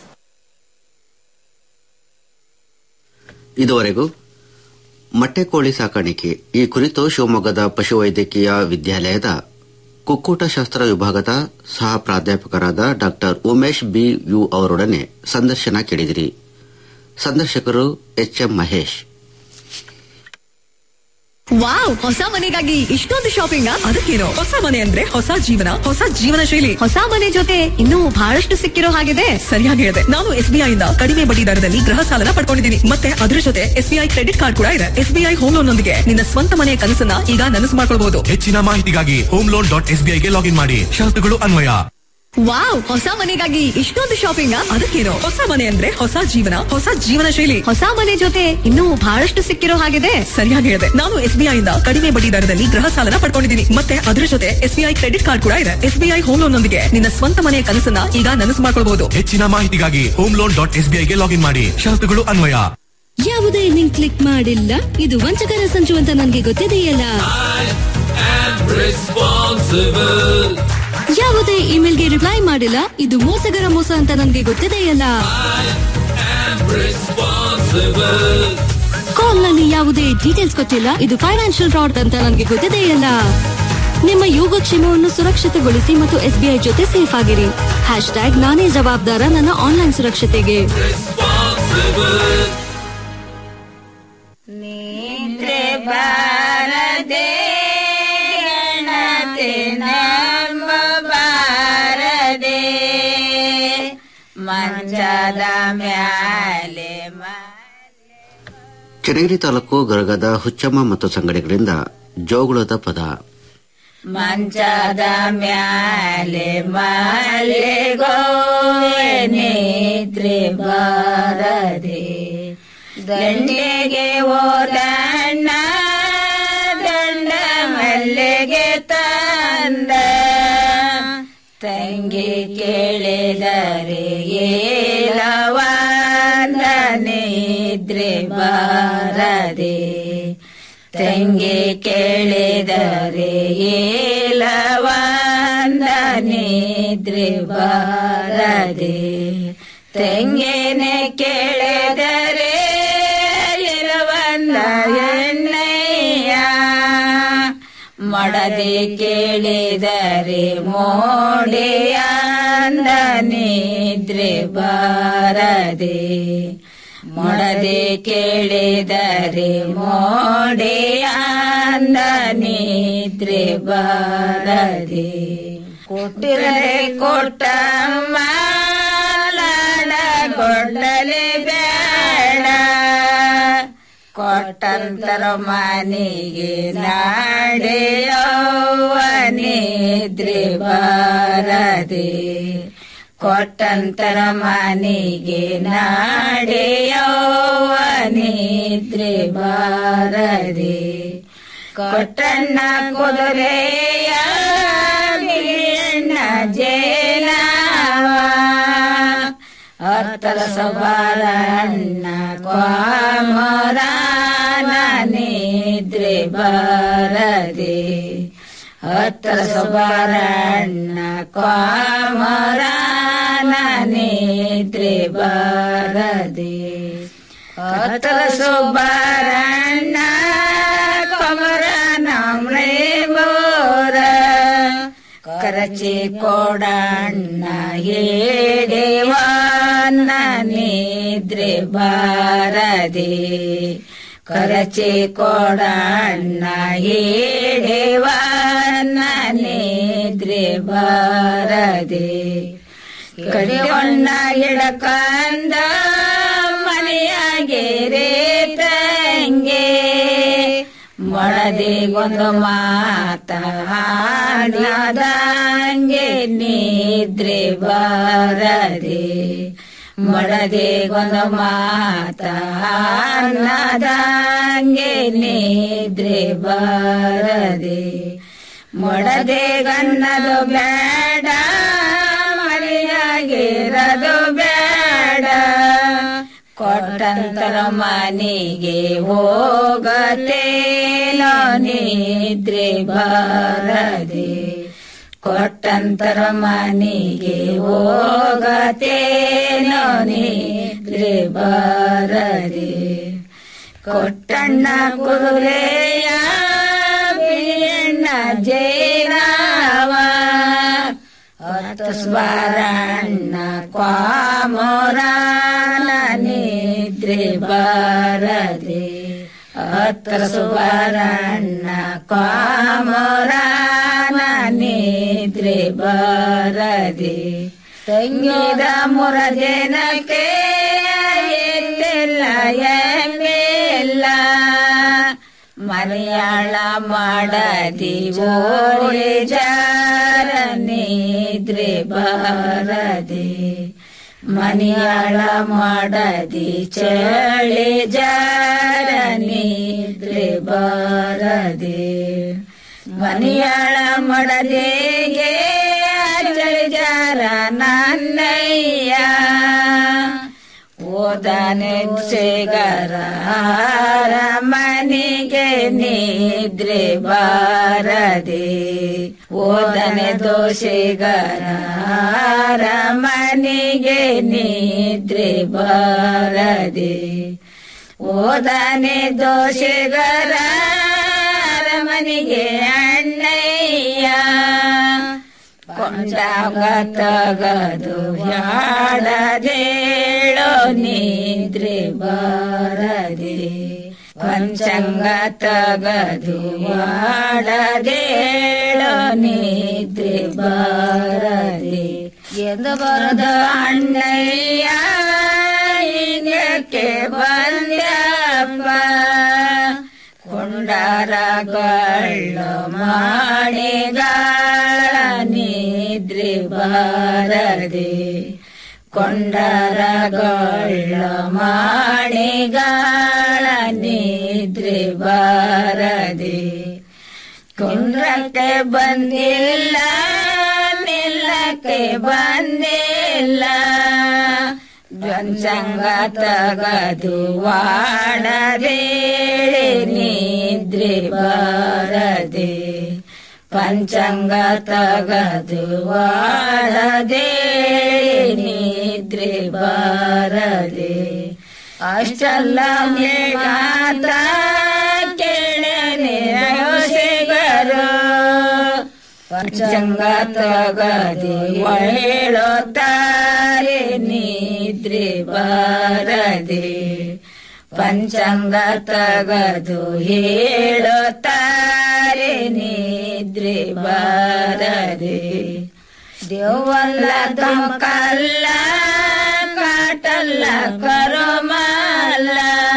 ಇದುವರೆಗೂ ಮೊಟ್ಟೆ ಕೋಳಿ ಸಾಕಾಣಿಕೆ ಈ ಕುರಿತು ಶಿವಮೊಗ್ಗದ ಪಶುವೈದ್ಯಕೀಯ ವಿದ್ಯಾಲಯದ ಕುಕ್ಕೂಟಶಾಸ್ತ್ರ ವಿಭಾಗದ ಸಹ ಪ್ರಾಧ್ಯಾಪಕರಾದ ಡಾಕ್ಟರ್ ಉಮೇಶ್ ಬಿ ಯು ಅವರೊಡನೆ ಸಂದರ್ಶನ ಕೇಳಿದಿರಿ ಸಂದರ್ಶಕರು ಎಚ್ ಎಂ ಮಹೇಶ್ ವಾವ್ ಹೊಸ ಮನೆಗಾಗಿ ಇಷ್ಟೊಂದು ಶಾಪಿಂಗ್ ಅದಕ್ಕೇನು ಹೊಸ ಮನೆ ಅಂದ್ರೆ ಹೊಸ ಜೀವನ ಹೊಸ ಜೀವನ ಶೈಲಿ ಹೊಸ ಮನೆ ಜೊತೆ ಇನ್ನೂ ಬಹಳಷ್ಟು ಸಿಕ್ಕಿರೋ ಹಾಗಿದೆ ಸರಿಯಾಗಿ ಹೇಳಿದೆ ನಾನು ಎಸ್ ಬಿ ಇಂದ ಕಡಿಮೆ ಬಡ್ಡಿ ದರದಲ್ಲಿ ಗೃಹ ಸಾಲನ ಪಡ್ಕೊಂಡಿದ್ದೀನಿ ಮತ್ತೆ ಅದ್ರ ಜೊತೆ S B I credit card ಕೂಡ ಇದೆ S B I home loan ನೊಂದಿಗೆ ನಿನ್ನ ಸ್ವಂತ ಮನೆಯ ಕನಸನ್ನ ಈಗ ನನಸು ಮಾಡ್ಕೊಳ್ಬಹುದು ಹೆಚ್ಚಿನ ಮಾಹಿತಿಗಾಗಿ ಹೋಮ್ ಲೋನ್ ಡಾಟ್ ಎಸ್ ಗೆ ಲಾಗಿನ್ ಮಾಡಿ ಷರತ್ತುಗಳು ಅನ್ವಯ ವಾವ್ ಹೊಸ ಮನೆಗಾಗಿ ಇಷ್ಟೊಂದು ಶಾಪಿಂಗ್ ಅದಕ್ಕೇನು ಹೊಸ ಮನೆ ಅಂದ್ರೆ ಹೊಸ ಜೀವನ ಹೊಸ ಜೀವನ ಶೈಲಿ ಹೊಸ ಮನೆ ಜೊತೆ ಇನ್ನೂ ಬಹಳಷ್ಟು ಸಿಕ್ಕಿರೋ ಹಾಗಿದೆ ಸರಿಯಾಗಿ ಹೇಳಿದೆ ನಾನು ಎಸ್ ಬಿ ಇಂದ ಕಡಿಮೆ ಬಡ್ಡಿ ದರದಲ್ಲಿ ಗೃಹ ಸಾಲನ ಪಡ್ಕೊಂಡಿದ್ದೀನಿ ಮತ್ತೆ ಅದ್ರ ಜೊತೆ S B I credit card ಕೂಡ ಇದೆ S B I home loan ನೊಂದಿಗೆ ನಿನ್ನ ಸ್ವಂತ ಮನೆಯ ಕನಸನ್ನ ಈಗ ನನಸು ಮಾಡ್ಕೊಳ್ಬಹುದು ಹೆಚ್ಚಿನ ಮಾಹಿತಿಗಾಗಿ ಹೋಮ್ ಲೋನ್ ಡಾಟ್ ಎಸ್ ಗೆ ಲಾಗಿನ್ ಮಾಡಿ ಷರತ್ತುಗಳು ಅನ್ವಯ ಯಾವುದೇ ಲಿಂಕ್ ಕ್ಲಿಕ್ ಮಾಡಿಲ್ಲ ಇದು ವಂಚಕರ ಸಂಚು ಅಂತ ನನಗೆ ಗೊತ್ತಿದೆಯಲ್ಲ ಯಾವುದೇ ಇಮೇಲ್ಗೆ ರಿಪ್ಲೈ ಮಾಡಿಲ್ಲ ಇದು ಮೋಸಗರ ಮೋಸ ಅಂತ ನನಗೆ ಗೊತ್ತಿದೆಯಲ್ಲ ಕಾಲ್ ನಲ್ಲಿ ಯಾವುದೇ ಡೀಟೇಲ್ಸ್ ಕೊಟ್ಟಿಲ್ಲ ಇದು ಫೈನಾನ್ಷಿಯಲ್ ಫ್ರಾಡ್ ಅಂತ ನನಗೆ ಗೊತ್ತಿದೆಯಲ್ಲ ನಿಮ್ಮ ಯೋಗಕ್ಷೇಮವನ್ನು ಸುರಕ್ಷಿತಗೊಳಿಸಿ ಮತ್ತು ಎಸ್ಬಿಐ ಜೊತೆ ಸೇಫ್ ಆಗಿರಿ ಹ್ಯಾಶ್ ಟ್ಯಾಗ್ ನಾನೇ ಜವಾಬ್ದಾರ ನನ್ನ ಆನ್ಲೈನ್ ಸುರಕ್ಷತೆಗೆ ನಿದ್ರೆ ಬಾರದೆ ಗಣತೆ ನಮ್ಮ ಬಾರದೆ ಮಂಚದ ಮ್ಯಾಲೆ ಚನ್ನಗಿರಿ ತಾಲೂಕು ಗರಗದ ಹುಚ್ಚಮ್ಮ ಮತ್ತು ಸಂಗಡಿಗರಿಂದ ಜೋಗುಳದ ಪದ ಮಂಚದ ಮ್ಯಾಲೆ ಮಾಲೆ ಗೋವೆ ನಿದ್ರೆ ಬಾರದೆ ದಂಡೆಗೆ ಓದಣ್ಣ ದಂಡ ಮಲ್ಲಿಗೆ ತಂದ ತಂಗಿ ಕೇಳಿದರೆ ಏಲವಾದ ನಿದ್ರೆ ಬಾರದೆ ತಂಗಿ ಕೇಳಿದರೆ ಏಲವಾದ ನಿದ್ರೆ ಬಾರದೆ ತಂಗೇನೆ ಕೇಳಿದರೆ ಇರವಲ್ಲ ಎಣ್ಣೆಯ ಮಡದೆ ಕೇಳಿದರೆ ಮೋಡೆಯ ಅಂದ ನಿದ್ರೆ ಬಾರದೆ ಮೊಡದೆ ಕೇಳಿದರೆ ಮೋಡೆ ಅಂದ ನಿದ್ರೆ ಬಾರದೆ ಕೊಟ್ಟಿರದೆ ಕೊಟ್ಟಮ್ಮ ಲಾಡ ಕೊಡಲೆ ಬೇಡ ಕೊಟ್ಟಂತರ ಮನೆಗೆ ನಾಡೆಯೋವನಿದ್ರೆ ಬಾರದೆ ಕೊಟ್ಟಂತರ ಮನೆಗೆ ನಾಡೆಯೋವನಿದ್ರೆ ಬಾರದೆ ಕೊಟ್ಟಣ್ಣ ಕುದುರೆಯ ಬಿಳಿಯಣ್ಣ ಜೇಲಾವ ಹತ್ತರ ಸಬಾರಣ್ಣ ಕ್ವಾಮರಾನ ನಿದ್ರೆ ಬಾರದೆ ಹತ್ತರ ಸಬಾರಣ್ಣ ಕ್ವಾಮರಾನ ನಿದ್ರೆ ಬಾರದೆ ಹತ್ತರ ಸುಬ್ಬಾರಣ್ಣ ಕಮರನ ಬೋರ ಕರಚಿ ಕೊಡಣ್ಣ ಹೇಡೆವಾನ ನಿದ್ರೆ ಬಾರದೆ ಕರಚಿ ಕೊಡಣ್ಣ ಹೇಡೆವಾನ ನಿದ್ರೆ ಬಾರದೆ ಕಡಿವಣ್ಣ ಎಡಕಂದ ಮನೆಯಾಗೆರೆ ತಂಗೆ ಮೊಳದಿಗೊಂದು ಮಾತ ಹಾಡದಂಗೆ ನಿದ್ರೆ ಬಾರದೆ ಮೊಳದಿಗೊಂದು ಮಾತ ಹಾಡದಂಗೆ ನಿದ್ರೆ ಬಾರದೆ ಮೊಡದೆ ಗನ್ನದು ಬೇಡ ಮನೆಯಾಗಿರದು ಬೇಡ ಕೊಟ್ಟಂತರ ಮನೆಗೆ ಹೋಗತೇನೋ ನಿದ್ರೆ ಬಾರದೆ ಕೊಟ್ಟಂತರ ಮನೆಗೆ ಹೋಗತೇನೋ ನಿದ್ರೆ ಬಾರದೆ ಕೊಟ್ಟಣ್ಣ ಕುದುರೆಯ ಬಿಳಿಯಣ್ಣ ಜೇರಾವ ಸ್ಮರಣ್ಣ ಕ್ವಾಮೋರಾನ ನಿದ್ರೆ ಬಾರದೆ ಹತ್ರ ಸುಬರಣ್ಣ ಕ್ವಾಮೋರಾನ ನಿದ್ರೆ ಬಾರದೆ ತಂಗಿದ ಮುರಜನಕ್ಕೆ ಎತ್ತೆಲ್ಲ ಎಮ್ಮೆಲ್ಲ ಮಲಯಾಳ ಮಾಡದಿ ಓರೆ ಜಾರ ನಿದ್ರೆ ಬಾರದೆ ಮನಿಯಾಳ ಮಾಡದಿ ಚಳಿ ಜಾರ ನಿದ್ರೆ ಬಾರದೆ ಮನಿಯಾಳ ಮಾಡದೆಗೆ ಚಳಿ ಜಾರ ನನ್ನಯ್ಯ ಓದನೆ ಸೇಗರ ಮನೆಗೆ ನಿದ್ರೆ ಬಾರದೆ ಓದನೆ ದೋಷೆಗರ ಮನೆಗೆ ನಿದ್ರೆ ಬಾರದೆ ಓದನೆ ದೋಷೆಗರ ಮನೆಗೆ ಅಣ್ಣಯ್ಯ ಕೊಂಡಾಗ ತಗದು ಯಾಡದೇಳೋ ನಿದ್ರೆ ಬಾರದೆ ಪಂಚಂಗ ತಗದು ಮಾಡದೇಳೋ ನಿದ್ರೆ ಬಾರದೆ ಎಂದು ಬರದ ಅಣ್ಣಯ್ಯ ಇನ್ನಕ್ಕೆ ಬಂದ್ಯಪ್ಪ ಕೊಂಡಾರಗಳು ಮಾಡಿಗಳ ನಿದ್ರೆ ಬಾರದೆ ಕೊಂಡಾರಗಳು ಮಾಡಿಗಳ ನಿದ್ರೆ ಬಾರದೆ ಕುಂಡ್ರಕ್ಕೆ ಬಂದಿಲ್ಲ ನಿಲ್ಲಕ್ಕೆ ಬಂದಿಲ್ಲ ದ್ವಂಸಂಗ ತಗದು ವಾಡದೇಳೆ ನಿದ್ರೆ ಬಾರದೆ ಪಂಚಂಗ ತಗದು ವಾಡದೇಳೆ ನಿದ್ರೆ ಬಾರದೆ ಅಷ್ಟಲ್ಲ ಮೇಘಾತ ಕೇಳನೆ ಯೋಸೆಗರು ಪಂಚಾಂಗ ತಗದಿ ಒಳ್ಳುತ್ತಾರೆ ನಿದ್ರೆ ಬಾರದೆ ಪಂಚಾಂಗ ತಗದು ಹೇಳುತ್ತಾರೆ ನಿದ್ರೆ ಬಾರದೆ ದೇವಲ್ಲ ತಮಕಲ್ಲ ಕಾಟಲ್ಲ ಕರಮಲ್ಲ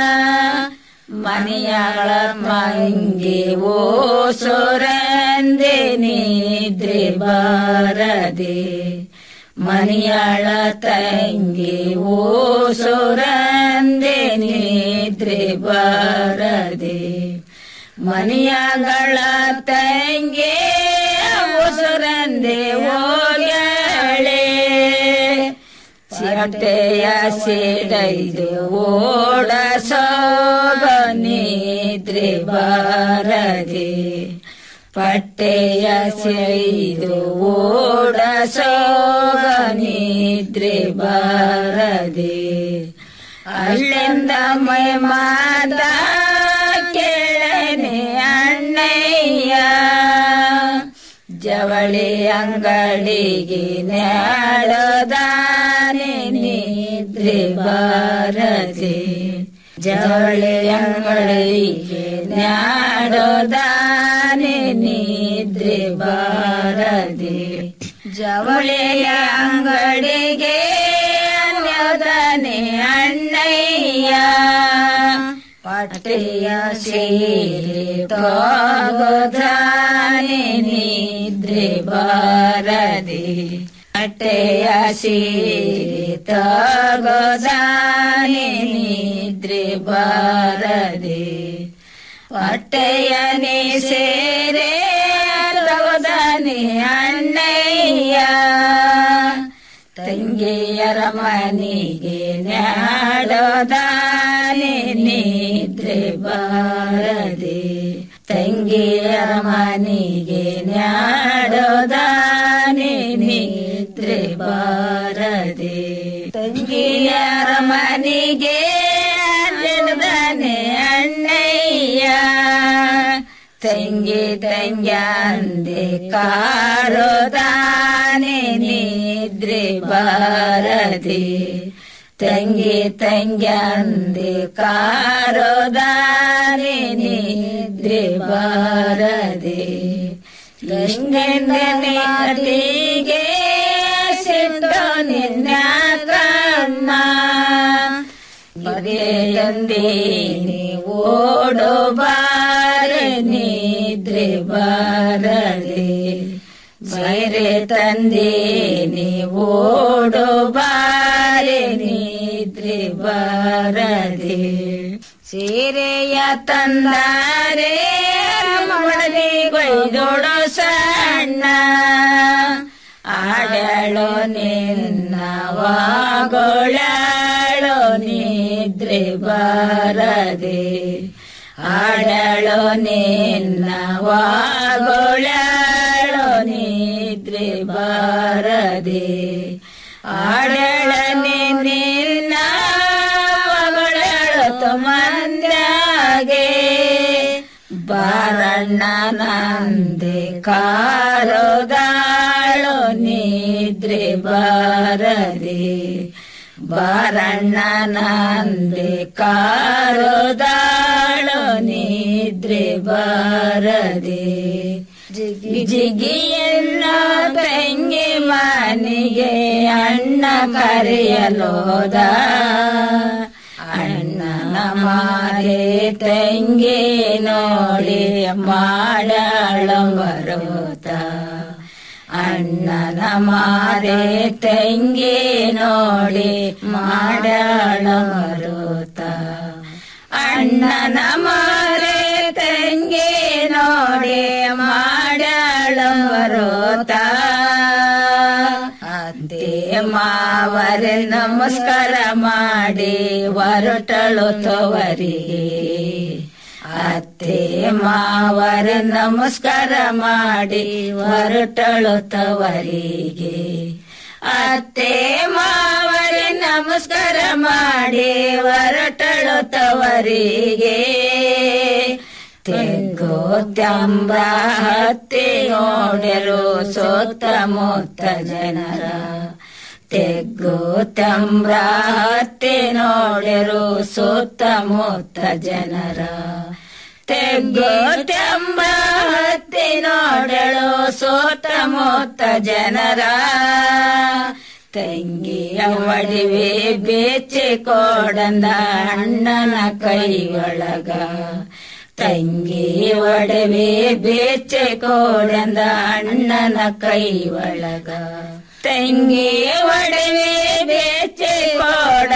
ಮನೆಯಾಳ ಮಂಗಿ ಓ ಸೊರಂದೆ ನಿದ್ರೆ ಬಾರದೆ ಮನೆಯಾಳ ತಂಗಿ ಓ ಸೊರಂದೆ ನಿದ್ರೆ ಬಾರದೆ ಮನೆಯಾಗಳ ತಂಗೆ ಸೊರಂದೆ ಓಗ್ಯಾಳೆ ಚಿರಟೆಯ ಸಿಡೈದು ಓಡ ಸೋಗ ನಿದ್ರೆ ಬಾರದೆ ಪಟ್ಟೆಯ ಸೈದು ಓಡ ಸೋಗ ನಿದ್ರೆ ಬಾರದೆ ಅಲ್ಲಿಂದ ಮೈ ಮಾದ ಕೇಳನೆ ಅಣ್ಣಯ್ಯ ಜವಳಿ ಅಂಗಡಿಗೆ ನ್ಯಾಡದಾನೆ ನಿದ್ರೆ ಬಾರದೆ ಜವಳಿ ಅಂಗಡಿಗೆ ನ್ಯಾಡೋದಾನೆ ನಿದ್ರೆ ಬಾರದೆ ಜವಳಿಯ ಅಂಗಡಿಗೆ ನ್ಯಾಡೋದಾನೆ ಅಣ್ಣಯ್ಯ ಪಟ್ಟೆಯ ಸೇರಿ ತಗೋದಾನೆ ನಿದ್ರೆ ಬಾರದೆ ಪಟ್ಟೆಯ ಸೇರಿ ತಗೋದಾನೆ ನಿದ್ರೆ ಬಾರದೆ ಪಟ್ಟೆಯನೇ ಸೇರೆ ತಗೋದಾನೆ ಅಣ್ಣಯ್ಯ ತಂಗಿಯರ ಮನಿಗೆ ನ್ಯಾಡೋದಾನೆ ನಿದ್ರೆ ಬಾರದೆ ತಂಗಿಯರ ಮನಿಗೆ ನ್ಯಾಡೋದಾನೆ ನಿದ್ರೆ ಬಾರದೆ ತಂಗಿಯರ ಮನಿಗೆ ನೆನದಾನೆ ಅಣ್ಣಯ್ಯ ತಂಗಿ ತಂಗ್ಯಾಂದೆ ಕಾರೋದಾನೆ ನಿದ್ರೆ ಬಾರದೆ ತಂಗಿ ತಂಗ್ಯಾಂದೆ ಕಾರೋದಾನೆ ನಿದ್ರೆ ಬಾರದೆ ಗಂಗನಿಗೆ ಸಿಟ್ಟು ನಿನ್ನ ಕಣ್ಣ ಬರೆಯಂದೇನೆ ಓಡೋ ಬಾರೆ ನಿದ್ರೆ ಬಾರದೆ ಬೈರೆ ತಂದೇನೆ ಓಡೋ ಬಾರೆ ನಿದ್ರೆ ಬಾರದೆ ಸೀರೆಯ ತಂದಾರೆ ಮಡಲಿ ಕೊಯ್ದೊಡೋ ಸಣ್ಣ ಆಡಳೋ ನಿನ್ನವಾಗೊಳಾಳೋ ನಿದ್ರೆ ಬಾರದೆ ಆಡಳೋ ನಿನ್ನವಾಗೊಳಾಳೋ ನಿದ್ರೆ ಬಾರದೆ ಆಡಳ ನಿನ್ನ ಮಗಳಳು ಮಂದ್ರಾಗೆ ಬಾರಣ್ಣ ನಂದೆ ಕಾರೋದಾಳು ನಿದ್ರೆ ಬಾರದೆ ಬಾರಣ್ಣ ನಂದೆ ಕಾರೋದಾಳು ನಿದ್ರೆ ಬಾರದೆ ಜಿಗಿ ಜಿಗಿಯನ್ನ ತಂಗಿ ಮನಿಗೆ ಅಣ್ಣ ಕರೆಯಲೋದ ಅಣ್ಣನ ಮಾರೆ ತಂಗಿ ನೋಡಿ ಮಾಡಳ ಬರೋತ ಅಣ್ಣನ ಮಾರೆ ತಂಗಿ ನೋಡಿ ಮಾಡಳ ಬರೋತ ಅಣ್ಣನ ಮಾರೆ ತಂಗಿ ನೋಡಿ ಮಾಡಳ ಬರೋತ ಅತ್ತೆ ಮಾವರೆ ನಮಸ್ಕಾರ ಮಾಡಿ ಹೊರಟಳು ತವರಿಗೆ ಅತ್ತೆ ಮಾವರ ನಮಸ್ಕಾರ ಮಾಡಿ ಹೊರಟಳು ತವರಿಗೆ ಅತ್ತೆ ಮಾವರ ನಮಸ್ಕಾರ ಮಾಡಿ ಹೊರಟಳು ತವರಿಗೆ ತೆಗ್ಗೋ ತ್ಯಂಬ್ರ ಹತ್ತಿ ನೋಡೆರು ಸುತ್ತಮುತ್ತ ಜನರ ತೆಗ್ಗು ತಂಬ್ರ ಹತ್ತಿ ನೋಡೆರು ಸುತ್ತಮುತ್ತ ಜನರ ತೆಗ್ಗು ತಂಬ್ರ ಹತ್ತಿ ನೋಡೆಳು ಸುತ್ತಮುತ್ತ ಜನರ ತಂಗಿಯ ಒಡವೆ ಬೇಚಿ ಕೊಡಂದ ಅಣ್ಣನ ಕೈ ಒಳಗ ತಂಗಿ ಒಡವೆ ಬೇಚೆ ಕೋಡಂದ ಅಣ್ಣನ ಕೈ ಒಳಗ ತಂಗಿ ಒಡವೆ ಬೇಚೆ ಕೋಡ